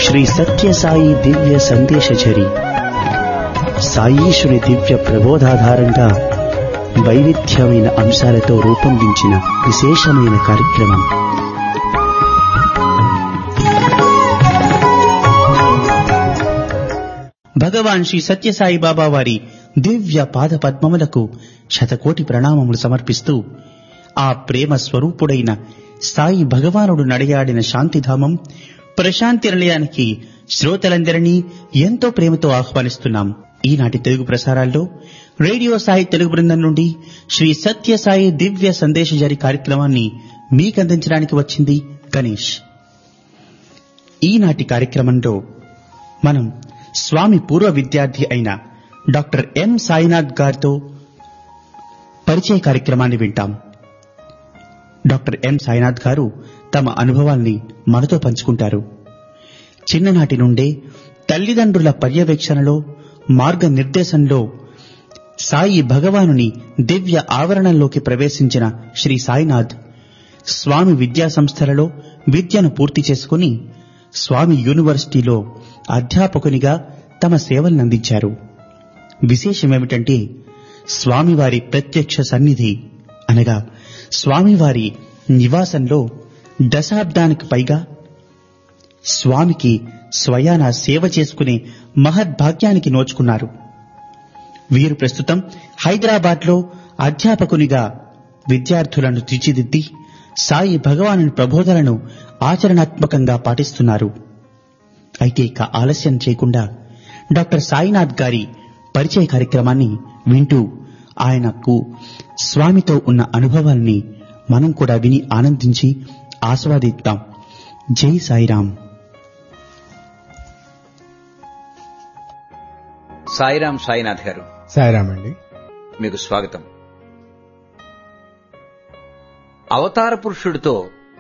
శ్రీ సత్యసాయి దివ్య సందేశచరి సాయీశ్వరి దివ్య ప్రబోధాధారంగా వైవిధ్యమైన అంశాలతో రూపొందించిన విశేషమైన కార్యక్రమం భగవాన్ శ్రీ సత్యసాయి బాబా వారి దివ్య పాద పద్మములకు శతకోటి ప్రణామములు సమర్పిస్తూ ఆ ప్రేమ స్వరూపుడైన సాయి భగవానుడు నడయాడిన శాంతిధామం ప్రశాంతి నిలయానికి శ్రోతలందరినీ ఎంతో ప్రేమతో ఆహ్వానిస్తున్నాం ఈనాటి తెలుగు ప్రసారాల్లో రేడియో సాయి తెలుగు బృందం నుండి శ్రీ సత్య సాయి దివ్య సందేశ జరి కార్యక్రమాన్ని మీకందించడానికి వచ్చింది గణేష్ ఈనాటి కార్యక్రమంలో మనం స్వామి పూర్వ విద్యార్థి అయిన డాక్టర్ ఎం సాయినాథ్ గారితో పరిచయ కార్యక్రమాన్ని వింటాం డాక్టర్ ఎం సాయినాథ్ గారు తమ అనుభవాల్ని మనతో పంచుకుంటారు చిన్ననాటి నుండే తల్లిదండ్రుల పర్యవేక్షణలో మార్గనిర్దేశంలో సాయి భగవానుని దివ్య ఆవరణంలోకి ప్రవేశించిన శ్రీ సాయినాథ్ స్వామి విద్యా సంస్థలలో విద్యను పూర్తి చేసుకుని స్వామి యూనివర్సిటీలో అధ్యాపకునిగా తమ సేవలనందించారు విశేషమేమిటంటే స్వామివారి ప్రత్యక్ష సన్నిధి అనగా స్వామివారి నివాసంలో దశాబ్దానికి పైగా స్వామికి స్వయాన సేవ చేసుకునే మహద్భాగ్యానికి నోచుకున్నారు వీరు ప్రస్తుతం హైదరాబాద్లో అధ్యాపకునిగా విద్యార్థులను తీర్చిదిద్ది సాయి భగవాను ప్రబోధనను ఆచరణాత్మకంగా పాటిస్తున్నారు అయితే ఇక ఆలస్యం చేయకుండా డాక్టర్ సాయినాథ్ గారి పరిచయ కార్యక్రమాన్ని వింటూ ఆయనకు స్వామితో ఉన్న అనుభవాల్ని మనం కూడా విని ఆనందించి ఆస్వాదిద్దాం జై సాయిరాం సాయిరాం సాయినాథ్ గారు సాయిరామ్ అండి మీకు స్వాగతం అవతార పురుషుడితో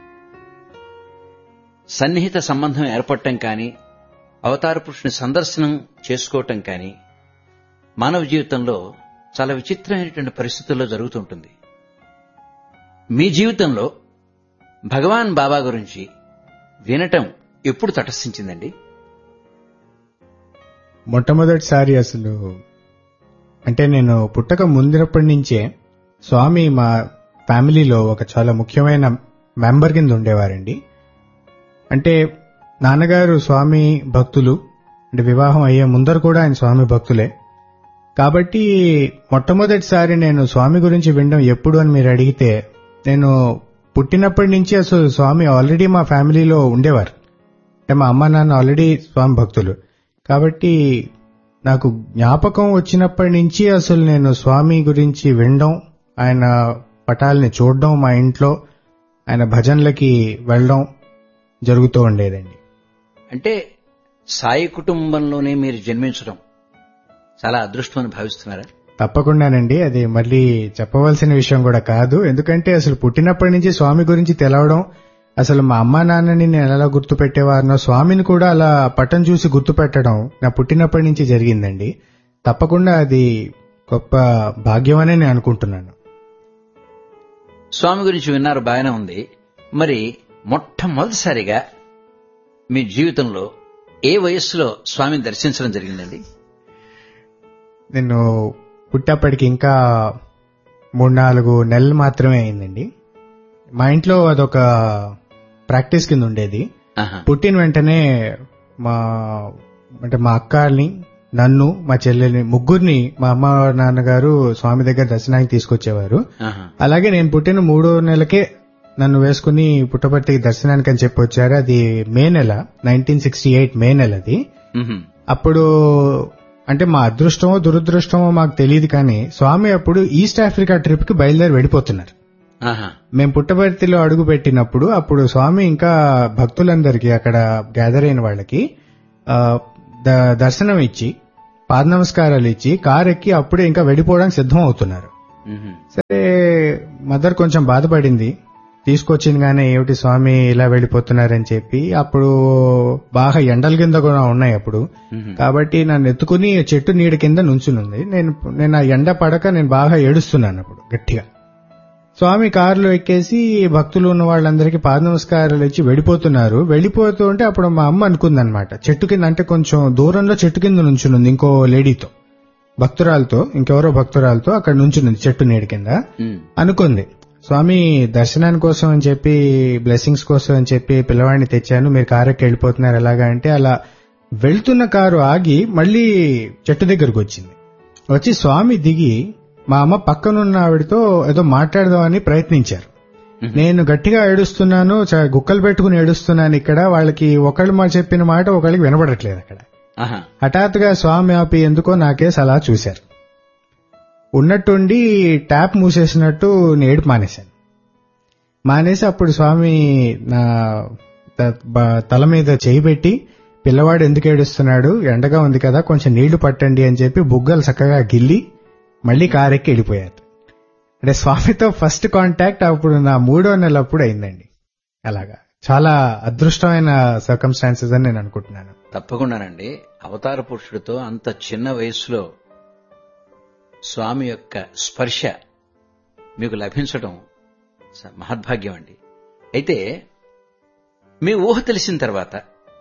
సన్నిహిత సంబంధం ఏర్పడటం కానీ అవతార పురుషుని సందర్శనం చేసుకోవటం కానీ మానవ జీవితంలో చాలా విచిత్రమైనటువంటి పరిస్థితుల్లో జరుగుతుంటుంది మీ జీవితంలో భగవాన్ బాబా గురించి వినటం ఎప్పుడు తటస్థించిందండి మొట్టమొదటిసారి అసలు అంటే నేను పుట్టక ముందినప్పటి నుంచే స్వామి మా ఫ్యామిలీలో ఒక చాలా ముఖ్యమైన మెంబర్ కింద ఉండేవారండి అంటే నాన్నగారు స్వామి భక్తులు అంటే వివాహం అయ్యే ముందర కూడా ఆయన స్వామి భక్తులే కాబట్టి మొట్టమొదటిసారి నేను స్వామి గురించి వినడం ఎప్పుడు అని మీరు అడిగితే నేను పుట్టినప్పటి నుంచి అసలు స్వామి ఆల్రెడీ మా ఫ్యామిలీలో ఉండేవారు అంటే మా అమ్మ నాన్న ఆల్రెడీ స్వామి భక్తులు కాబట్టి నాకు జ్ఞాపకం వచ్చినప్పటి నుంచి అసలు నేను స్వామి గురించి వినడం ఆయన పటాలని చూడడం మా ఇంట్లో ఆయన భజనలకి వెళ్ళడం జరుగుతూ ఉండేదండి అంటే సాయి కుటుంబంలోనే మీరు జన్మించడం చాలా అదృష్టం అని భావిస్తున్నారా తప్పకుండానండి అది మళ్ళీ చెప్పవలసిన విషయం కూడా కాదు ఎందుకంటే అసలు పుట్టినప్పటి నుంచి స్వామి గురించి తెలవడం అసలు మా అమ్మా నాన్నని నేను ఎలా గుర్తు పెట్టేవారినో స్వామిని కూడా అలా పట్టం చూసి గుర్తు పెట్టడం నా పుట్టినప్పటి నుంచి జరిగిందండి తప్పకుండా అది గొప్ప భాగ్యం అనే నేను అనుకుంటున్నాను స్వామి గురించి విన్నారు బాగానే ఉంది మరి మొట్టమొదటిసారిగా మీ జీవితంలో ఏ వయస్సులో స్వామిని దర్శించడం జరిగిందండి నేను పుట్టప్పటికి ఇంకా మూడు నాలుగు నెలలు మాత్రమే అయిందండి మా ఇంట్లో అదొక ప్రాక్టీస్ కింద ఉండేది ఆహా. పుట్టిన వెంటనే మా అంటే మా అక్కల్ని నన్ను మా చెల్లెల్ని ముగ్గురిని మా అమ్మ నాన్నగారు స్వామి దగ్గర దర్శనానికి తీసుకొచ్చేవారు ఆహా. అలాగే నేను పుట్టిన మూడో నెలకే నన్ను వేసుకుని పుట్టపర్తికి దర్శనానికి అని చెప్పి వచ్చారు అది మే నెల నైన్టీన్ సిక్స్టీ ఎయిట్ మే నెల అది మ్హూ. అప్పుడు అంటే మా అదృష్టమో దురదృష్టమో మాకు తెలియదు కానీ స్వామి అప్పుడు ఈస్ట్ ఆఫ్రికా ట్రిప్ కి బయలుదేరి వెళ్ళిపోతున్నారు ఆహా. మేము పుట్టపర్తిలో అడుగు పెట్టినప్పుడు అప్పుడు స్వామి ఇంకా భక్తులందరికీ అక్కడ గ్యాదర్ అయిన వాళ్ళకి ఆ, ద- దర్శనం ఇచ్చి పాద నమస్కారాలు ఇచ్చి కార్ ఎక్కి అప్పుడే ఇంకా వెళ్ళిపోవడానికి సిద్ధం అవుతున్నారు మ్హూ. సరే మదర్ కొంచెం బాధపడింది తీసుకొచ్చింది కానీ ఏమిటి స్వామి ఇలా వెళ్ళిపోతున్నారని చెప్పి అప్పుడు బాగా ఎండల కింద కూడా ఉన్నాయి అప్పుడు మ్హూ. కాబట్టి నన్ను ఎత్తుకుని చెట్టు నీడ కింద నుంచునుంది నేను నేను ఆ ఎండ పడక నేను బాగా ఏడుస్తున్నాను అప్పుడు గట్టిగా స్వామి కారులో ఎక్కేసి భక్తులు ఉన్న వాళ్ళందరికీ పాద నమస్కారాలు ఇచ్చి వెళ్ళిపోతున్నారు వెళ్ళిపోతూ ఉంటే అప్పుడు మా అమ్మ అనుకుందనమాట చెట్టు కింద అంటే కొంచెం దూరంలో చెట్టు కింద నుంచునుంది ఇంకో లేడీతో భక్తురాలతో ఇంకెవరో భక్తురాలతో అక్కడ నుంచునుంది చెట్టు నీడి కింద ఉమ్, అనుకుంది స్వామి దర్శనాని కోసం అని చెప్పి బ్లెస్సింగ్స్ కోసం అని చెప్పి పిల్లవాడిని తెచ్చాను మీరు కారెక్కి వెళ్ళిపోతున్నారు ఎలాగా అంటే అలా వెళ్తున్న కారు ఆగి మళ్ళీ చెట్టు దగ్గరకు వచ్చింది వచ్చి స్వామి దిగి మా అమ్మ పక్కనున్న ఆవిడతో ఏదో మాట్లాడదామని ప్రయత్నించారు నేను గట్టిగా ఏడుస్తున్నాను చ- గుక్కలు పెట్టుకుని ఏడుస్తున్నాను ఇక్కడ వాళ్ళకి ఒకళ్ళు మా చెప్పిన మాట ఒకళ్ళకి వినపడట్లేదు అక్కడ ఆహా, హఠాత్తుగా స్వామి ఆపి ఎందుకో నాకేసి అలా చూశారు ఉన్నట్టుండి ట్యాప్ మూసేసినట్టు నేడు మానేశాను మానేసి అప్పుడు స్వామి నా త- బ- తల మీద చేయి పెట్టి పిల్లవాడు ఎందుకు ఏడుస్తున్నాడు ఎండగా ఉంది కదా కొంచెం నీళ్లు పట్టండి అని చెప్పి బుగ్గలు చక్కగా గిల్లి మళ్ళీ కారెక్కి వెళ్ళిపోయారు అంటే స్వామితో ఫస్ట్ కాంటాక్ట్ అప్పుడు నా మూడో నెల అప్పుడు అయిందండి అలాగా చాలా అదృష్టమైన సర్కమ్స్టాన్సెస్ అని నేను అనుకుంటున్నాను తప్పకుండానండి అవతార పురుషుడితో అంత చిన్న వయస్సులో స్వామి యొక్క స్పర్శ మీకు లభించడం స- మహద్భాగ్యం అండి అయితే మీ ఊహ తెలిసిన తర్వాత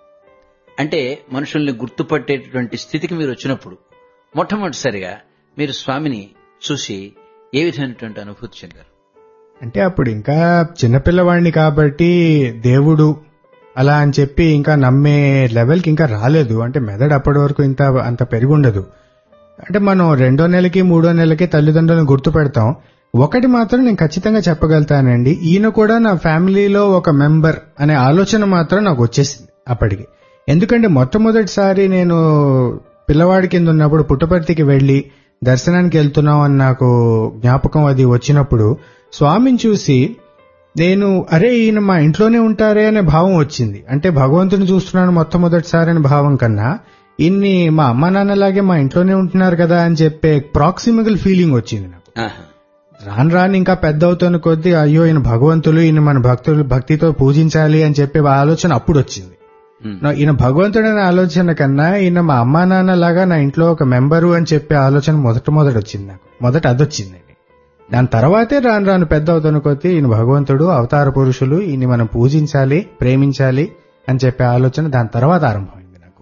అంటే మనుషుల్ని గుర్తుపట్టేటటువంటి స్థితికి మీరు వచ్చినప్పుడు మొట్టమొదటిసారిగా మీరు స్వామిని చూసి ఏ విధమైనటువంటి అనుభూతి చెందారు అంటే అప్పుడు ఇంకా చిన్నపిల్లవాడిని కాబట్టి దేవుడు అలా అని చెప్పి ఇంకా నమ్మే లెవెల్కి ఇంకా రాలేదు అంటే మెదడు అప్పటి వరకు ఇంత అంత పెరిగి ఉండదు అంటే మనం రెండో నెలకి మూడో నెలకి తల్లిదండ్రులను గుర్తు పెడతాం ఒకటి మాత్రం నేను ఖచ్చితంగా చెప్పగలుగుతానండి ఈయన కూడా నా ఫ్యామిలీలో ఒక మెంబర్ అనే ఆలోచన మాత్రం నాకు వచ్చేసింది అప్పటికి ఎందుకంటే మొట్టమొదటిసారి నేను పిల్లవాడి కింద ఉన్నప్పుడు పుట్టపర్తికి వెళ్లి దర్శనానికి వెళ్తున్నాం అని నాకు జ్ఞాపకం అది వచ్చినప్పుడు స్వామిని చూసి నేను అరే ఈయన మా ఇంట్లోనే ఉంటారే అనే భావం వచ్చింది అంటే భగవంతుని చూస్తున్నాను మొట్టమొదటిసారి అనే భావం కన్నా ఇన్ని మా అమ్మ నాన్నలాగే మా ఇంట్లోనే ఉంటున్నారు కదా అని చెప్పే ప్రాక్సిమికల్ ఫీలింగ్ వచ్చింది నాకు ఆహా. రాను రాను ఇంకా పెద్ద అవుతున్న కొద్దీ అయ్యో ఈయన భగవంతులు ఈయన మన భక్తులు భక్తితో పూజించాలి అని చెప్పే ఆలోచన అప్పుడు వచ్చింది ఉమ్, నా- ఈయన భగవంతుడు అనే ఆలోచన కన్నా ఈయన మా అమ్మా నాన్న లాగా నా ఇంట్లో ఒక మెంబరు అని చెప్పే ఆలోచన మొదట మొదట వచ్చింది నాకు మొదట అదొచ్చిందండి దాని తర్వాతే రాను రాను పెద్ద అవుతున్న కొద్దీ ఈయన భగవంతుడు అవతార పురుషులు ఈయన మనం పూజించాలి ప్రేమించాలి అని చెప్పే ఆలోచన దాని తర్వాత ఆరంభమైంది నాకు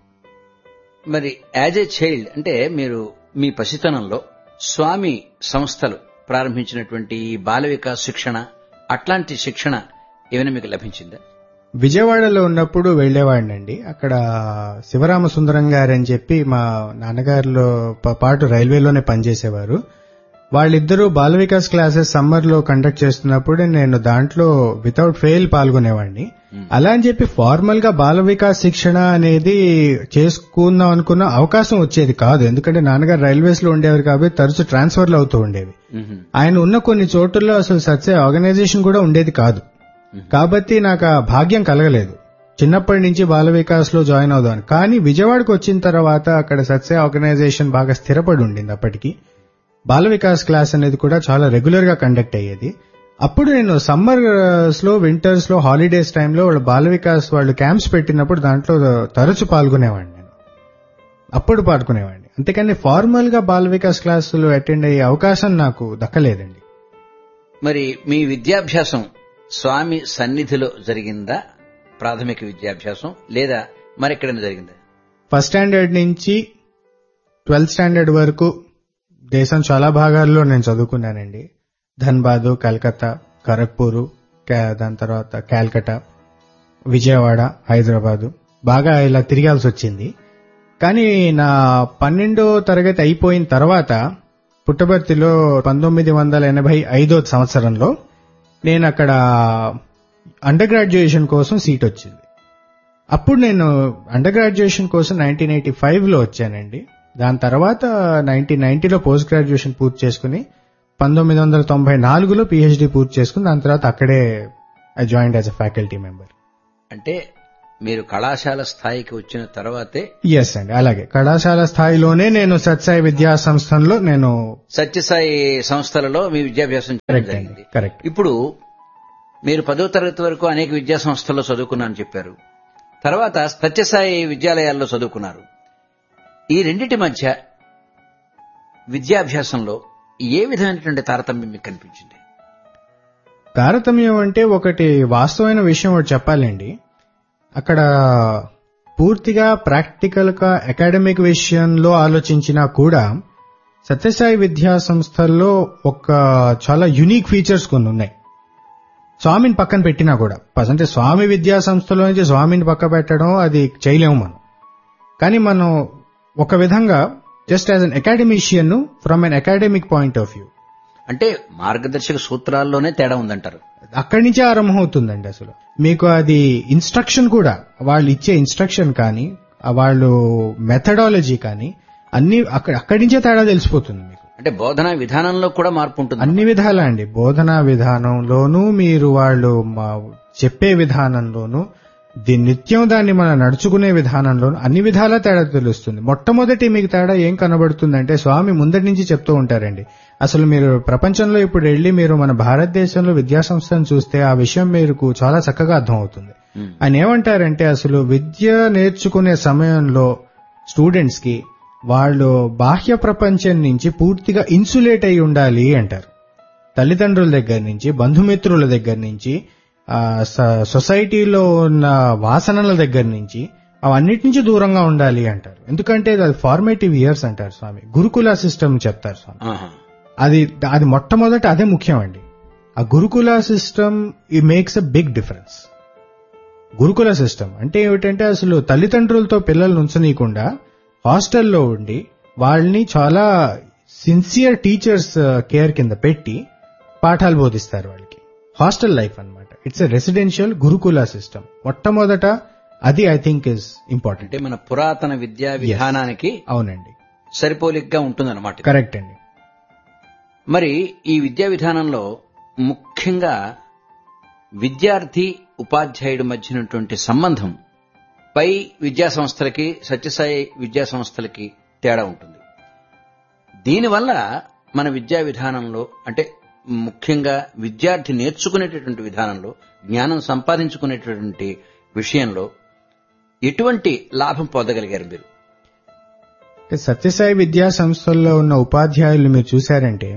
మరి యాజ్ ఏ చైల్డ్ అంటే మీరు మీ పసితనంలో స్వామి సంస్థలు ప్రారంభించినటువంటి ఈ బాల వికాస్ శిక్షణ అట్లాంటి శిక్షణ ఏమైనా మీకు లభించిందా విజయవాడలో ఉన్నప్పుడు వెళ్లేవాడినండి అక్కడ శివరామ సుందరం గారు అని చెప్పి మా నాన్నగారిలో ప- పాటు రైల్వేలోనే పనిచేసేవారు వాళ్ళిద్దరూ బాల వికాస్ క్లాసెస్ సమ్మర్ లో కండక్ట్ చేస్తున్నప్పుడు నేను దాంట్లో వితౌట్ ఫెయిల్ పాల్గొనేవాడిని అలా అని చెప్పి ఫార్మల్ గా బాల వికాస్ శిక్షణ అనేది చేసుకుందాం అనుకున్న అవకాశం వచ్చేది కాదు ఎందుకంటే నాన్నగారు రైల్వేస్ లో ఉండేవారు కాబట్టి తరచు ట్రాన్స్ఫర్లు అవుతూ ఉండేవి మ్మ్. ఆయన ఉన్న కొన్ని చోటుల్లో అసలు సత్య ఆర్గనైజేషన్ కూడా ఉండేది కాదు కాబట్టి నాకు ఆ భాగ్యం కలగలేదు చిన్నప్పటి నుంచి బాల వికాస్ లో జాయిన్ అవుదాం కానీ విజయవాడకు వచ్చిన తర్వాత అక్కడ సత్య ఆర్గనైజేషన్ బాగా స్థిరపడి ఉండింది అప్పటికి బాల వికాస్ క్లాస్ అనేది కూడా చాలా రెగ్యులర్ గా కండక్ట్ అయ్యేది అప్పుడు నేను సమ్మర్స్ లో వింటర్స్ లో హాలిడేస్ టైంలో వాళ్ళు బాల వికాస్ వాళ్ళు క్యాంప్స్ పెట్టినప్పుడు దాంట్లో తరచు పాల్గొనేవాడిని నేను అప్పుడు పాడుకునేవాడిని అంతేకాని ఫార్మల్ గా బాల వికాస్ క్లాసులు అటెండ్ అయ్యే అవకాశం నాకు దక్కలేదండి మరి మీ విద్యాభ్యాసం స్వామి సన్నిధిలో జరిగిందా ప్రాథమిక విద్యాభ్యాసం లేదా మరెక్కడైనా జరిగిందా ఫస్ట్ స్టాండర్డ్ నుంచి ట్వెల్త్ స్టాండర్డ్ వరకు దేశం చాలా భాగాల్లో నేను చదువుకున్నానండి ధన్బాద్ కలకత్తా ఖరగ్పూర్ కా- దాని తర్వాత కాల్కటా విజయవాడ హైదరాబాదు బాగా ఇలా తిరగాల్సి వచ్చింది కానీ నా పన్నెండో తరగతి అయిపోయిన తర్వాత పుట్టబర్తిలో పంతొమ్మిది వందల ఎనభై ఐదో సంవత్సరంలో నేను అక్కడ అండర్ గ్రాడ్యుయేషన్ కోసం సీట్ వచ్చింది అప్పుడు నేను అండర్ గ్రాడ్యుయేషన్ కోసం నైన్టీన్ ఎయిటీ ఫైవ్ లో వచ్చానండి దాని తర్వాత నైన్టీన్ నైన్టీలో పోస్ట్ గ్రాడ్యుయేషన్ పూర్తి చేసుకుని పంతొమ్మిది వందల తొంభై నాలుగులో పిహెచ్డి పూర్తి చేసుకుని దాని తర్వాత అక్కడే I join as a faculty member అంటే మీరు కళాశాల స్థాయికి వచ్చిన తర్వాతే ఎస్ అండి అలాగే కళాశాల స్థాయిలోనే నేను సత్సాయి విద్యా సంస్థల్లో నేను సత్యసాయి సంస్థలలో మీ విద్యాభ్యాసం చేయడం కరెక్ట్ అండి జరిగింది కరెక్ట్ ఇప్పుడు మీరు పదో తరగతి వరకు అనేక విద్యా సంస్థల్లో చదువుకున్నానని చెప్పారు తర్వాత సత్యసాయి విద్యాలయాల్లో చదువుకున్నారు ఈ రెండింటి మధ్య విద్యాభ్యాసంలో ఏ విధమైనటువంటి తారతమ్యం మీకు కనిపించింది తారతమ్యం అంటే ఒకటి వాస్తవమైన విషయం ఒకటి చెప్పాలండి అక్కడ పూర్తిగా ప్రాక్టికల్ గా అకాడమిక్ విషయంలో ఆలోచించినా కూడా సత్యసాయి విద్యా సంస్థల్లో ఒక చాలా యునిక్ ఫీచర్స్ కొన్ని ఉన్నాయి స్వామిని పక్కన పెట్టినా కూడా అంటే స్వామి విద్యా సంస్థలో నుంచి స్వామిని పక్క పెట్టడం అది చేయలేము మనం కానీ మనం ఒక విధంగా just as an academician from an academic point of view అంటే మార్గదర్శక సూత్రాల్లోనే తేడా ఉందంటారు అక్కడి నుంచే ఆరంభం అవుతుందండి అసలు మీకు అది ఇన్స్ట్రక్షన్ కూడా వాళ్ళు ఇచ్చే ఇన్స్ట్రక్షన్ కానీ ఆ వాళ్ళు మెథడాలజీ కానీ అన్ని అక్కడ అక్కడి నుంచే తేడా తెలిసిపోతుంది మీకు అంటే బోధనా విధానంలో కూడా మార్పు ఉంటుంది అన్ని విధాలా అండి బోధనా విధానంలోనూ మీరు వాళ్ళు మా చెప్పే విధానంలోనూ ది నిత్యం దాన్ని మనం నడుచుకునే విధానంలోనూ అన్ని విధాలా తేడా తెలుస్తుంది మొట్టమొదటి మీకు తేడా ఏం కనబడుతుందంటే స్వామి ముందటి నుంచి చెప్తూ ఉంటారండి అసలు మీరు ప్రపంచంలో ఇప్పుడు వెళ్ళి మీరు మన భారతదేశంలో విద్యా సంస్థను చూస్తే ఆ విషయం మీకు చాలా చక్కగా అర్థమవుతుంది ఉమ్. ఆయన ఏమంటారంటే అసలు విద్య నేర్చుకునే సమయంలో స్టూడెంట్స్ కి వాళ్ళు బాహ్య ప్రపంచం నుంచి పూర్తిగా ఇన్సులేట్ అయి ఉండాలి అంటారు తల్లిదండ్రుల దగ్గర నుంచి బంధుమిత్రుల దగ్గర నుంచి ఆ, స- సొసైటీలో ఉన్న వాసనల దగ్గర నుంచి అవన్నిటి నుంచి దూరంగా ఉండాలి అంటారు ఎందుకంటే అది ఫార్మేటివ్ ఇయర్స్ అంటారు స్వామి గురుకుల సిస్టమ్ చెప్తారు స్వామి ఆహా. అది అది మొట్టమొదట అదే ముఖ్యం అండి ఆ గురుకుల సిస్టమ్ ఈ makes a big difference gurukula system అంటే ఏమిటంటే అసలు తల్లిదండ్రులతో పిల్లల్ని ఉంచనీయకుండా హాస్టల్లో ఉండి వాళ్ళని చాలా సిన్సియర్ టీచర్స్ కేర్ కింద పెట్టి పాఠాలు బోధిస్తారు వాళ్ళకి హాస్టల్ లైఫ్ అన్నమాట it's a residential gurukula system మొట్టమొదట అది ఐ థింక్ ఇస్ ఇంపార్టెంట్ అంటే మన పురాతన విద్యా విధానానికి అవునండి సరిపోలిగ్గా ఉంటుందన్నమాట కరెక్ట్ అండి మరి ఈ విద్యా విధానంలో ముఖ్యంగా విద్యార్థి ఉపాధ్యాయుడి మధ్య ఉన్నటువంటి సంబంధం పై విద్యా సంస్థలకి సత్యసాయి విద్యా సంస్థలకి తేడా ఉంటుంది దీనివల్ల మన విద్యా విధానంలో అంటే ముఖ్యంగా విద్యార్థి నేర్చుకునేటటువంటి విధానంలో జ్ఞానం సంపాదించుకునేటటువంటి విషయంలో ఎటువంటి లాభం పొందగలిగారు మీరు అంటే సత్యసాయి విద్యా సంస్థల్లో ఉన్న ఉపాధ్యాయులు మీరు చూశారంటే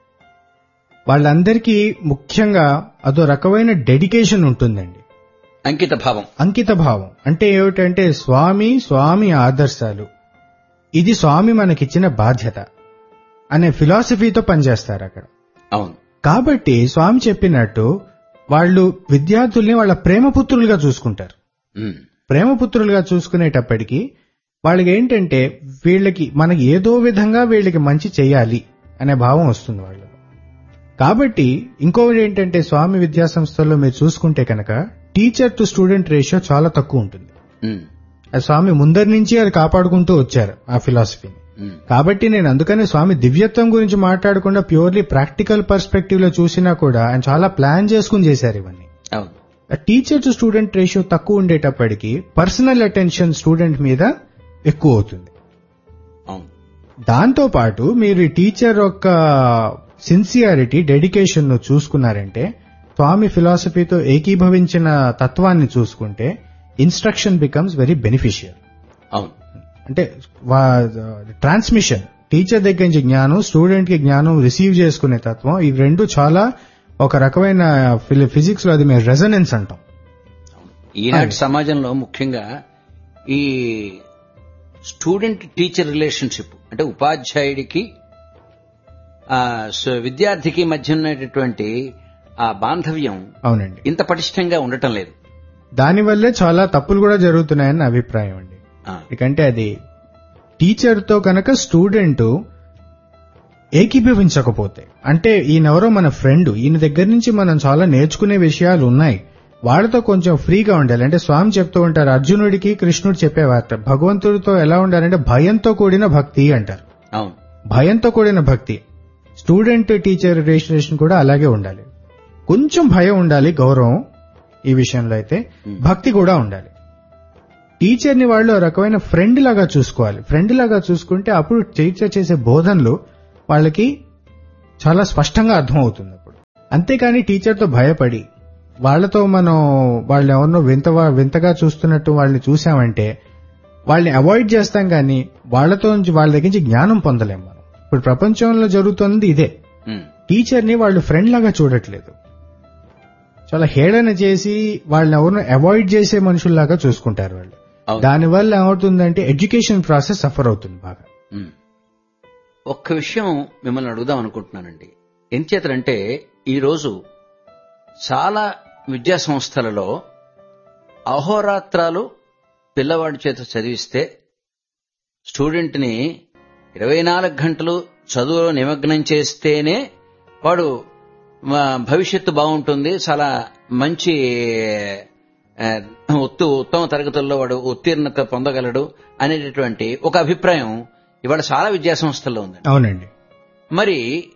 వాళ్ళందరికీ ముఖ్యంగా అదో రకమైన డెడికేషన్ ఉంటుందండి అంకిత భావం అంకిత భావం అంటే ఏమిటంటే స్వామి స్వామి ఆదర్శాలు ఇది స్వామి మనకిచ్చిన బాధ్యత అనే ఫిలాసఫీతో పనిచేస్తారు అక్కడ అవును కాబట్టి స్వామి చెప్పినట్టు వాళ్ళు విద్యార్థుల్ని వాళ్ళ ప్రేమపుత్రులుగా చూసుకుంటారు ఉమ్. ప్రేమపుత్రులుగా చూసుకునేటప్పటికీ వాళ్ళకి ఏంటంటే వీళ్ళకి మనకి ఏదో విధంగా వీళ్ళకి మంచి చేయాలి అనే భావం వస్తుంది వాళ్ళలో కాబట్టి ఇంకొకటి ఏంటంటే స్వామి విద్యా సంస్థల్లో మీరు చూసుకుంటే కనుక టీచర్ టు స్టూడెంట్ రేషియో చాలా తక్కువ ఉంటుంది ఉమ్. అది స్వామి ముందరి నుంచి అది కాపాడుకుంటూ వచ్చారు ఆ ఫిలాసఫీని ఉమ్. కాబట్టి నేను అందుకనే స్వామి దివ్యత్వం గురించి మాట్లాడకుండా ప్యూర్లీ ప్రాక్టికల్ పర్స్పెక్టివ్ లో చూసినా కూడా ఆయన చాలా ప్లాన్ చేసుకుని చేశారు ఇవన్నీ అవును టీచర్ టు స్టూడెంట్ రేషియో తక్కువ ఉండేటప్పటికి పర్సనల్ అటెన్షన్ స్టూడెంట్ మీద ఎక్కువ అవుతుంది అవును దాంతో పాటు మీరు ఈ టీచర్ యొక్క సిన్సియారిటీ డెడికేషన్ ను చూసుకున్నారంటే స్వామి ఫిలాసఫీతో ఏకీభవించిన తత్వాన్ని చూసుకుంటే ఇన్స్ట్రక్షన్ బికమ్స్ వెరీ బెనిఫిషియల్ అవును అంటే ట్రాన్స్మిషన్ టీచర్ దగ్గర నుంచి జ్ఞానం స్టూడెంట్ కి జ్ఞానం రిసీవ్ చేసుకునే తత్వం ఇవి రెండు చాలా ఒక రకమైన ఫిజిక్స్ లో అది మేము రెజనెన్స్ అంటాం ఈనాటి సమాజంలో ముఖ్యంగా ఈ స్టూడెంట్ టీచర్ రిలేషన్షిప్ అంటే ఉపాధ్యాయుడికి ఆ, స- విద్యార్థికి మధ్య ఉన్నటువంటి ఆ బాంధవ్యం అవునండి ఇంత పటిష్టంగా ఉండటం లేదు దానివల్లే చాలా తప్పులు కూడా జరుగుతున్నాయని నా అభిప్రాయం అండి ఆ, ఎందుకంటే అది టీచర్ తో కనుక స్టూడెంట్ ఏకీభవించకపోతే అంటే ఈయనెవరో మన ఫ్రెండ్ ఈయన దగ్గర నుంచి మనం చాలా నేర్చుకునే విషయాలు ఉన్నాయి వాళ్ళతో కొంచెం ఫ్రీగా ఉండాలి అంటే స్వామి చెప్తూ ఉంటారు అర్జునుడికి కృష్ణుడు చెప్పేవారట భగవంతుడితో ఎలా ఉండాలంటే భయంతో కూడిన భక్తి అంటారు అవును భయంతో కూడిన భక్తి స్టూడెంట్ టీచర్ రిజిస్ట్రేషన్ కూడా అలాగే ఉండాలి కొంచెం భయం ఉండాలి గౌరవం ఈ విషయంలో అయితే భక్తి కూడా ఉండాలి టీచర్ ని వాళ్ళు ఒక రకమైన ఫ్రెండ్ లాగా చూసుకోవాలి ఫ్రెండ్ లాగా చూసుకుంటే అప్పుడు టీచర్ చేసే బోధనలు వాళ్ళకి చాలా స్పష్టంగా అర్థమవుతుంది అప్పుడు అంతేకాని టీచర్తో భయపడి వాళ్ళతో మనం వాళ్ళని ఎవరినో వింత వింతగా చూస్తున్నట్టు వాళ్ళని చూసామంటే వాళ్ళని అవాయిడ్ చేస్తాం కానీ వాళ్ళతో నుంచి వాళ్ళ దగ్గర నుంచి జ్ఞానం పొందలేం మనం ఇప్పుడు ప్రపంచంలో జరుగుతున్నది ఇదే ఉమ్, టీచర్ ని వాళ్ళు ఫ్రెండ్ లాగా చూడట్లేదు చాలా హేళన చేసి వాళ్ళని ఎవరిని అవాయిడ్ చేసే మనుషుల్లాగా చూసుకుంటారు వాళ్ళు అవును. దానివల్ల ఏమవుతుందంటే ఎడ్యుకేషన్ ప్రాసెస్ సఫర్ అవుతుంది బాగా ఉమ్. ఒక్క విషయం మిమ్మల్ని అడుగుదాం అనుకుంటున్నానండి ఎంచేతనంటే ఈరోజు చాలా విద్యా సంస్థలలో అహోరాత్రాలు పిల్లవాడి చేత చదివిస్తే స్టూడెంట్ని ఇరవై నాలుగు గంటలు చదువులో నిమగ్నం చేస్తేనే వాడు మా భవిష్యత్తు బాగుంటుంది చాలా మంచి ఆ, ఉత్తు ఉత్తమ తరగతుల్లో వాడు ఉత్తీర్ణత పొందగలడు అనేటటువంటి ఒక అభిప్రాయం ఇవాళ చాలా విద్యా సంస్థల్లో ఉంది అవునండి మరి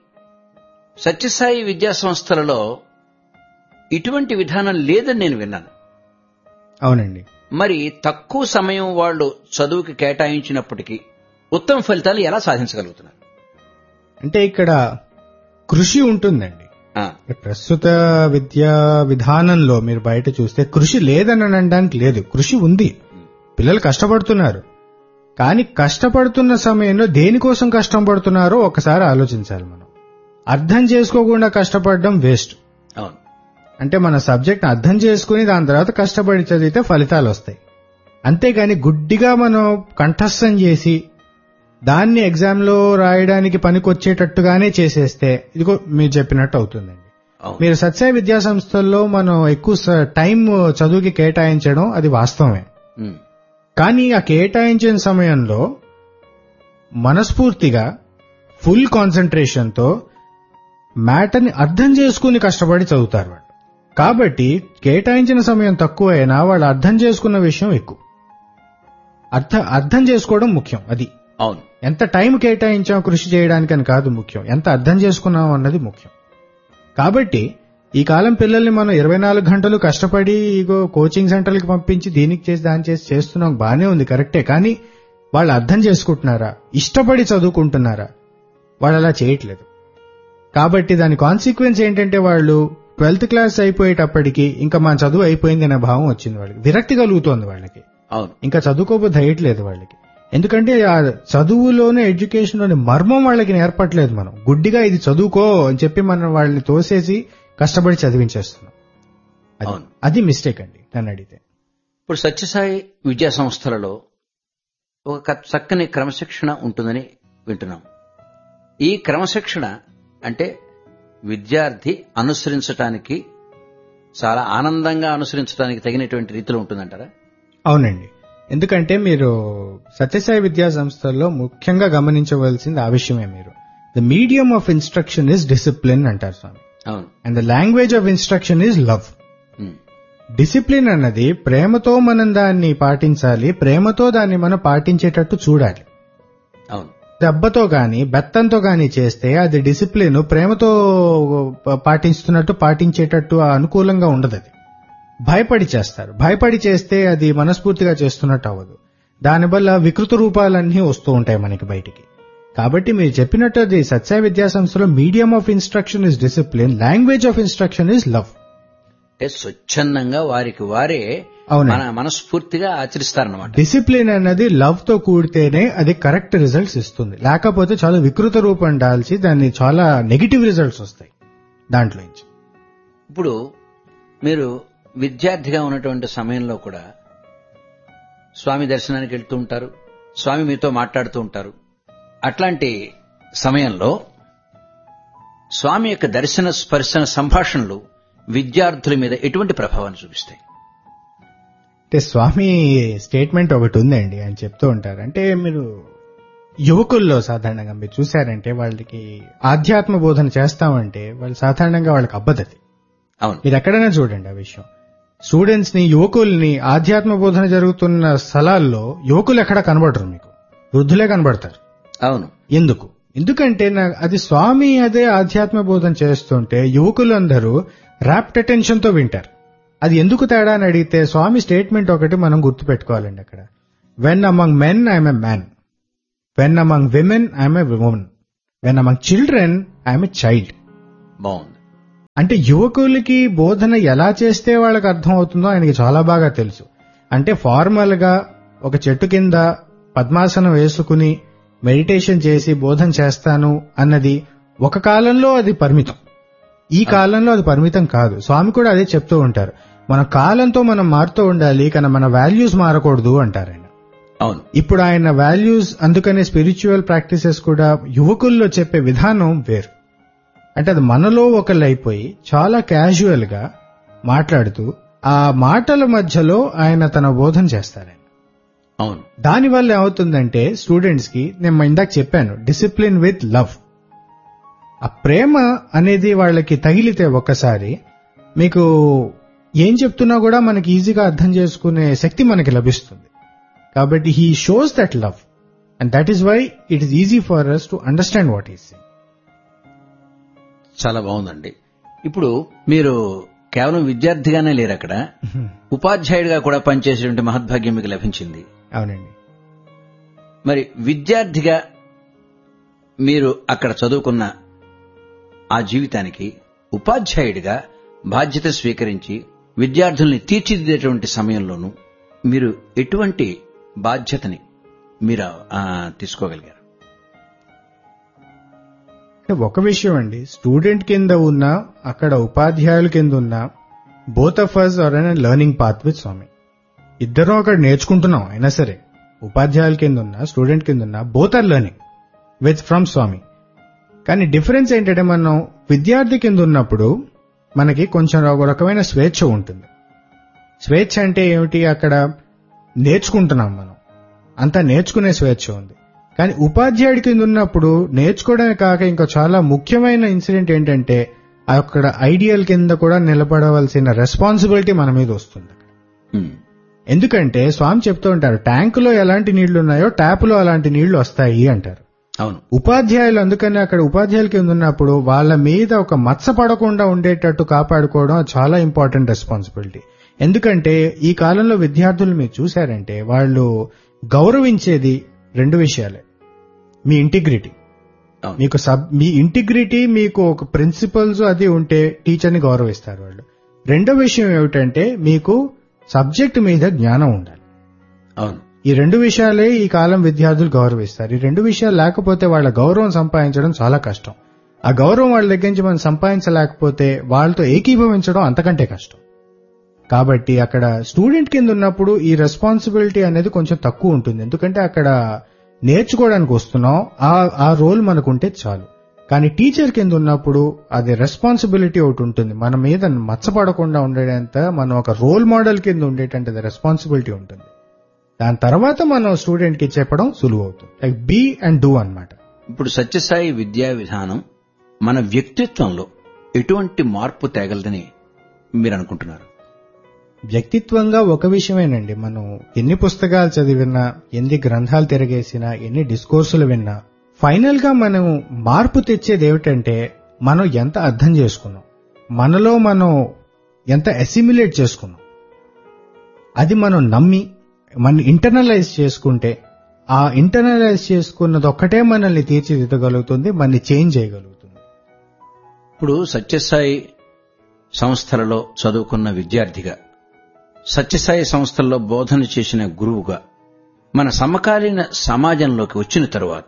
సత్యసాయి విద్యా సంస్థలలో ఇటువంటి విధానం లేదని నేను విన్నాను అవునండి మరి తక్కువ సమయం వాళ్ళు చదువుకి కేటాయించినప్పటికీ ఉత్తమ ఫలితాలు ఎలా సాధించగలుగుతున్నారు అంటే ఇక్కడ కృషి ఉంటుందండి ఆ, ప్రస్తుత విద్యా విధానంలో మీరు బయట చూస్తే కృషి లేదని అనడానికి లేదు కృషి ఉంది పిల్లలు కష్టపడుతున్నారు కానీ కష్టపడుతున్న సమయంలో దేనికోసం కష్టం పడుతున్నారో ఒకసారి ఆలోచించాలి మనం అర్థం చేసుకోకుండా కష్టపడడం వేస్ట్ అవును అంటే మన సబ్జెక్ట్ అర్థం చేసుకుని దాని తర్వాత కష్టపడి చదివితే ఫలితాలు వస్తాయి అంతేగాని గుడ్డిగా మనం కంఠస్థం చేసి దాన్ని ఎగ్జామ్ లో రాయడానికి పనికొచ్చేటట్టుగానే చేసేస్తే ఇదిగో మీరు చెప్పినట్టు అవుతుందండి అవును మీరు సత్య విద్యా సంస్థల్లో మనం ఎక్కువ స- టైం చదువుకి కేటాయించడం అది వాస్తవమే ఉమ్, కానీ ఆ కేటాయించిన సమయంలో మనస్ఫూర్తిగా ఫుల్ కాన్సన్ట్రేషన్ తో మ్యాటర్ని అర్థం చేసుకుని కష్టపడి చదువుతారు వాళ్ళు కాబట్టి కేటాయించిన సమయం తక్కువైనా వాళ్ళు అర్థం చేసుకున్న విషయం ఎక్కువ అర్థం అర్థం చేసుకోవడం ముఖ్యం అది అవును ఎంత టైం కేటాయించాం కృషి చేయడానికని కాదు ముఖ్యం ఎంత అర్థం చేసుకున్నాం అన్నది ముఖ్యం కాబట్టి ఈ కాలం పిల్లల్ని మనం ఇరవై నాలుగు గంటలు కష్టపడి ఇగో కోచింగ్ సెంటర్లకి పంపించి దీనికి చేసి దాని చేసి చేస్తున్నాం బానే ఉంది కరెక్టే కానీ వాళ్ళు అర్థం చేసుకుంటున్నారా ఇష్టపడి చదువుకుంటున్నారా వాళ్ళు అలా చేయట్లేదు కాబట్టి దాని కాన్సిక్వెన్స్ ఏంటంటే వాళ్ళు ట్వెల్త్ క్లాస్ అయిపోయేటప్పటికి ఇంకా మా చదువు అయిపోయింది అనే భావం వచ్చింది వాళ్ళకి విరక్తి కలుగుతోంది వాళ్ళకి అవును ఇంకా చదువుకోబోద్దు అయ్యట్లేదు వాళ్ళకి ఎందుకంటే ఆ చదువులోనే ఎడ్యుకేషన్ లోని మర్మం వాళ్ళకి నేర్పట్లేదు మనం గుడ్డిగా ఇది చదువుకో అని చెప్పి మనం వాళ్ళని తోసేసి కష్టపడి చదివించేస్తున్నాం అది- అవును. అది మిస్టేక్ అండి నన్ను అడిగితే ఇప్పుడు సత్యసాయి విద్యా సంస్థలలో ఒక క- చక్కని క్రమశిక్షణ ఉంటుందని వింటున్నాం ఈ క్రమశిక్షణ అంటే విద్యార్థి అనుసరించటానికి చాలా ఆనందంగా అనుసరించడానికి తగినటువంటి రీతిలో ఉంటుందంటారా అవునండి ఎందుకంటే మీరు సత్యసాయి విద్యా సంస్థల్లో ముఖ్యంగా గమనించవలసింది ఆ విషయమే మీరు the medium of instruction is discipline అంటారు స్వామి అవును and the language of instruction is love um, discipline అన్నది ప్రేమతో మనం దాన్ని పాటించాలి ప్రేమతో దాన్ని మనం పాటించేటట్టు చూడాలి అవును దెబ్బతో గాని బెత్తంతో గాని చేస్తే అది డిసిప్లిన్ ప్రేమతో ప- పాటిస్తున్నట్టు పాటించేటట్టు అనుకూలంగా ఉండదు అది భయపడి చేస్తారు భయపడి చేస్తే అది మనస్ఫూర్తిగా చేస్తున్నట్టు అవ్వదు దానివల్ల వికృత రూపాలన్నీ వస్తూ ఉంటాయి మనకి బయటికి కాబట్టి మీరు చెప్పినట్టు అది సత్య విద్యా సంస్థలో medium of instruction is discipline language of instruction is love అంటే స్వచ్ఛందంగా వారికి వారే అవునండి. మన మనస్ఫూర్తిగా ఆచరిస్తారన్నమాట డిసిప్లిన్ అన్నది లవ్ తో కూడితేనే అది కరెక్ట్ రిజల్ట్స్ ఇస్తుంది లేకపోతే చాలా వికృత రూపం దాల్చి దాన్ని చాలా నెగిటివ్ రిజల్ట్స్ వస్తాయి దాంట్లో నుంచి ఇప్పుడు మీరు విద్యార్థిగా ఉన్నటువంటి సమయంలో కూడా స్వామి దర్శనానికి వెళ్తూ ఉంటారు స్వామి మీతో మాట్లాడుతూ ఉంటారు అట్లాంటి సమయంలో స్వామి యొక్క దర్శన స్పర్శన సంభాషణలు విద్యార్థుల మీద ఎటువంటి ప్రభావాన్ని చూపిస్తాయి అంటే స్వామి స్టేట్మెంట్ ఒకటి ఉందండి అని చెప్తూ ఉంటారు అంటే మీరు యువకుల్లో సాధారణంగా మీరు చూశారంటే వాళ్ళకి ఆధ్యాత్మ బోధన చేస్తామంటే వాళ్ళు సాధారణంగా వాళ్ళకి అబ్బదది అవును మీరు ఎక్కడైనా చూడండి ఆ విషయం స్టూడెంట్స్ ని యువకుల్ని ఆధ్యాత్మ బోధన జరుగుతున్న స్థలాల్లో యువకులు ఎక్కడ కనబడరు మీకు వృద్ధులే కనబడతారు అవును ఎందుకు ఎందుకంటే నా- అది స్వామి అదే ఆధ్యాత్మ బోధన చేస్తుంటే యువకులందరూ ర్యాప్ట్ అటెన్షన్ తో వింటారు అది ఎందుకు తేడా అని అడిగితే స్వామి స్టేట్మెంట్ ఒకటి మనం గుర్తుపెట్టుకోవాలండి అక్కడ when among men I'm a man when among women I'm a woman when among children I'm a child బాగుంది అంటే యువకులకి బోధన ఎలా చేస్తే వాళ్ళకి అర్థం అవుతుందో ఆయనకి చాలా బాగా తెలుసు అంటే ఫార్మల్ గా ఒక చెట్టు కింద పద్మాసనం వేసుకుని మెడిటేషన్ చేసి బోధన చేస్తాను అన్నది ఒక కాలంలో అది పరిమితం ఈ కాలంలో అది పరిమితం కాదు స్వామి కూడా అదే చెప్తూ ఉంటారు మన కాలంతో మనం మారుతూ ఉండాలి కానీ మన వాల్యూస్ మారకూడదు అంటారు ఆయన అవును ఇప్పుడు ఆయన వాల్యూస్ అందుకనే స్పిరిచువల్ ప్రాక్టీసెస్ కూడా యువకుల్లో చెప్పే విధానం వేరు అంటే అది మనలో ఒకళ్ళు అయిపోయి చాలా క్యాజువల్ గా మాట్లాడుతూ ఆ మాటల మధ్యలో ఆయన తన బోధన చేస్తారు ఆయన అవును దానివల్ల ఏమవుతుందంటే స్టూడెంట్స్ కి నేను ఇందాక చెప్పాను డిసిప్లిన్ విత్ లవ్ ఆ ప్రేమ అనేది వాళ్ళకి తగిలితే ఒక్కసారి మీకు ఏం చెప్తున్నా కూడా మనకి ఈజీగా అర్థం చేసుకునే శక్తి మనకి లభిస్తుంది కాబట్టి he shows that love and that is why it is easy for us to understand what is చాలా బాగుందండి ఇప్పుడు మీరు కేవలం విద్యార్థిగానే లేరు అక్కడ ఉపాధ్యాయుడిగా కూడా పనిచేసేటువంటి మహద్భాగ్యం మీకు లభించింది అవునండి మరి విద్యార్థిగా మీరు అక్కడ చదువుకున్న ఆ జీవితానికి ఉపాధ్యాయుడిగా బాధ్యత స్వీకరించి విద్యార్థుల్ని తీర్చిదిద్దేటువంటి సమయంలోనూ మీరు ఎటువంటి బాధ్యతని మీరు ఆ, తీసుకోగలిగారు అంటే ఒక విషయం అండి స్టూడెంట్ కింద ఉన్న అక్కడ ఉపాధ్యాయుల కింద ఉన్న both of us are on learning path with Swami ఇద్దరం అక్కడ నేర్చుకుంటున్నాం అయినా సరే ఉపాధ్యాయుల కింద ఉన్న స్టూడెంట్ కింద ఉన్న both are learning with from Swami కానీ డిఫరెన్స్ ఏంటంటే మనం విద్యార్థి కింద ఉన్నప్పుడు మనకి కొంచెం ఒక రకమైన స్వేచ్ఛ ఉంటుంది స్వేచ్ఛ అంటే ఏమిటి అక్కడ నేర్చుకుంటున్నాం మనం అంతా నేర్చుకునే స్వేచ్ఛ ఉంది కానీ ఉపాధ్యాయుడి కింద ఉన్నప్పుడు నేర్చుకోవడమే కాక ఇంకా చాలా ముఖ్యమైన ఇన్సిడెంట్ ఏంటంటే అక్కడ ఐడియల్ కింద కూడా నిలబడవలసిన రెస్పాన్సిబిలిటీ మన మీద వస్తుంది ఉమ్, ఎందుకంటే స్వామి చెప్తూ ఉంటారు ట్యాంకులో ఎలాంటి నీళ్లు ఉన్నాయో ట్యాపులో అలాంటి నీళ్లు వస్తాయి అంటారు అవును ఉపాధ్యాయులు అందుకని అక్కడ ఉపాధ్యాయుల కింద ఉన్నప్పుడు వాళ్ళ మీద ఒక మచ్చ పడకుండా ఉండేటట్టు కాపాడుకోవడం చాలా ఇంపార్టెంట్ రెస్పాన్సిబిలిటీ ఎందుకంటే ఈ కాలంలో విద్యార్థులు మీరు చూశారంటే వాళ్ళు గౌరవించేది రెండు విషయాలే మీ ఇంటిగ్రిటీ అవును మీకు సబ్ మీ ఇంటిగ్రిటీ మీకు ఒక ప్రిన్సిపల్స్ అది ఉంటే టీచర్ని గౌరవిస్తారు వాళ్ళు రెండో విషయం ఏమిటంటే మీకు సబ్జెక్ట్ మీద జ్ఞానం ఉండాలి అవును ఈ రెండు విషయాలే ఈ కాలం విద్యార్థులు గౌరవిస్తారు ఈ రెండు విషయాలు లేకపోతే వాళ్ళ గౌరవం సంపాదించడం చాలా కష్టం ఆ గౌరవం వాళ్ళ దగ్గర నుంచి మనం సంపాదించలేకపోతే వాళ్ళతో ఏకీభవించడం అంతకంటే కష్టం కాబట్టి అక్కడ స్టూడెంట్ కింద ఉన్నప్పుడు ఈ రెస్పాన్సిబిలిటీ అనేది కొంచెం తక్కువ ఉంటుంది ఎందుకంటే అక్కడ నేర్చుకోవడానికి వస్తున్నాం ఆ ఆ రోల్ మనకుంటే చాలు కానీ టీచర్ కింద ఉన్నప్పుడు అది రెస్పాన్సిబిలిటీ ఒకటి ఉంటుంది మన మీద మచ్చపడకుండా ఉండేంత మనం ఒక రోల్ మోడల్ కింద ఉండేటంటే రెస్పాన్సిబిలిటీ ఉంటుంది దాని తర్వాత మనం స్టూడెంట్ కి చెప్పడం సులువు అవుతుంది లైక్ బీ అండ్ డూ అన్నమాట ఇప్పుడు సత్యసాయి విద్యా విధానం మన వ్యక్తిత్వంలో ఎటువంటి మార్పు తేగలదని మీరు అనుకుంటున్నారు వ్యక్తిత్వంగా ఒక విషయమేనండి మనం ఎన్ని పుస్తకాలు చదివినా ఎన్ని గ్రంథాలు తిరగేసినా ఎన్ని డిస్కోర్సులు విన్నా ఫైనల్ గా మనం మార్పు తెచ్చేది ఏమిటంటే మనం ఎంత అర్థం చేసుకున్నాం మనలో మనం ఎంత అసిమిలేట్ చేసుకున్నాం అది మనం నమ్మి మనం ఇంటర్నలైజ్ చేసుకుంటే ఆ ఇంటర్నలైజ్ చేసుకున్నది ఒక్కటే మనల్ని తీర్చిదిద్దగలుగుతుంది మనల్ని చేంజ్ చేయగలుగుతుంది ఇప్పుడు సత్యసాయి సంస్థలలో చదువుకున్న విద్యార్థిగా సత్యసాయి సంస్థల్లో బోధన చేసిన గురువుగా మన సమకాలీన సమాజంలోకి వచ్చిన తరువాత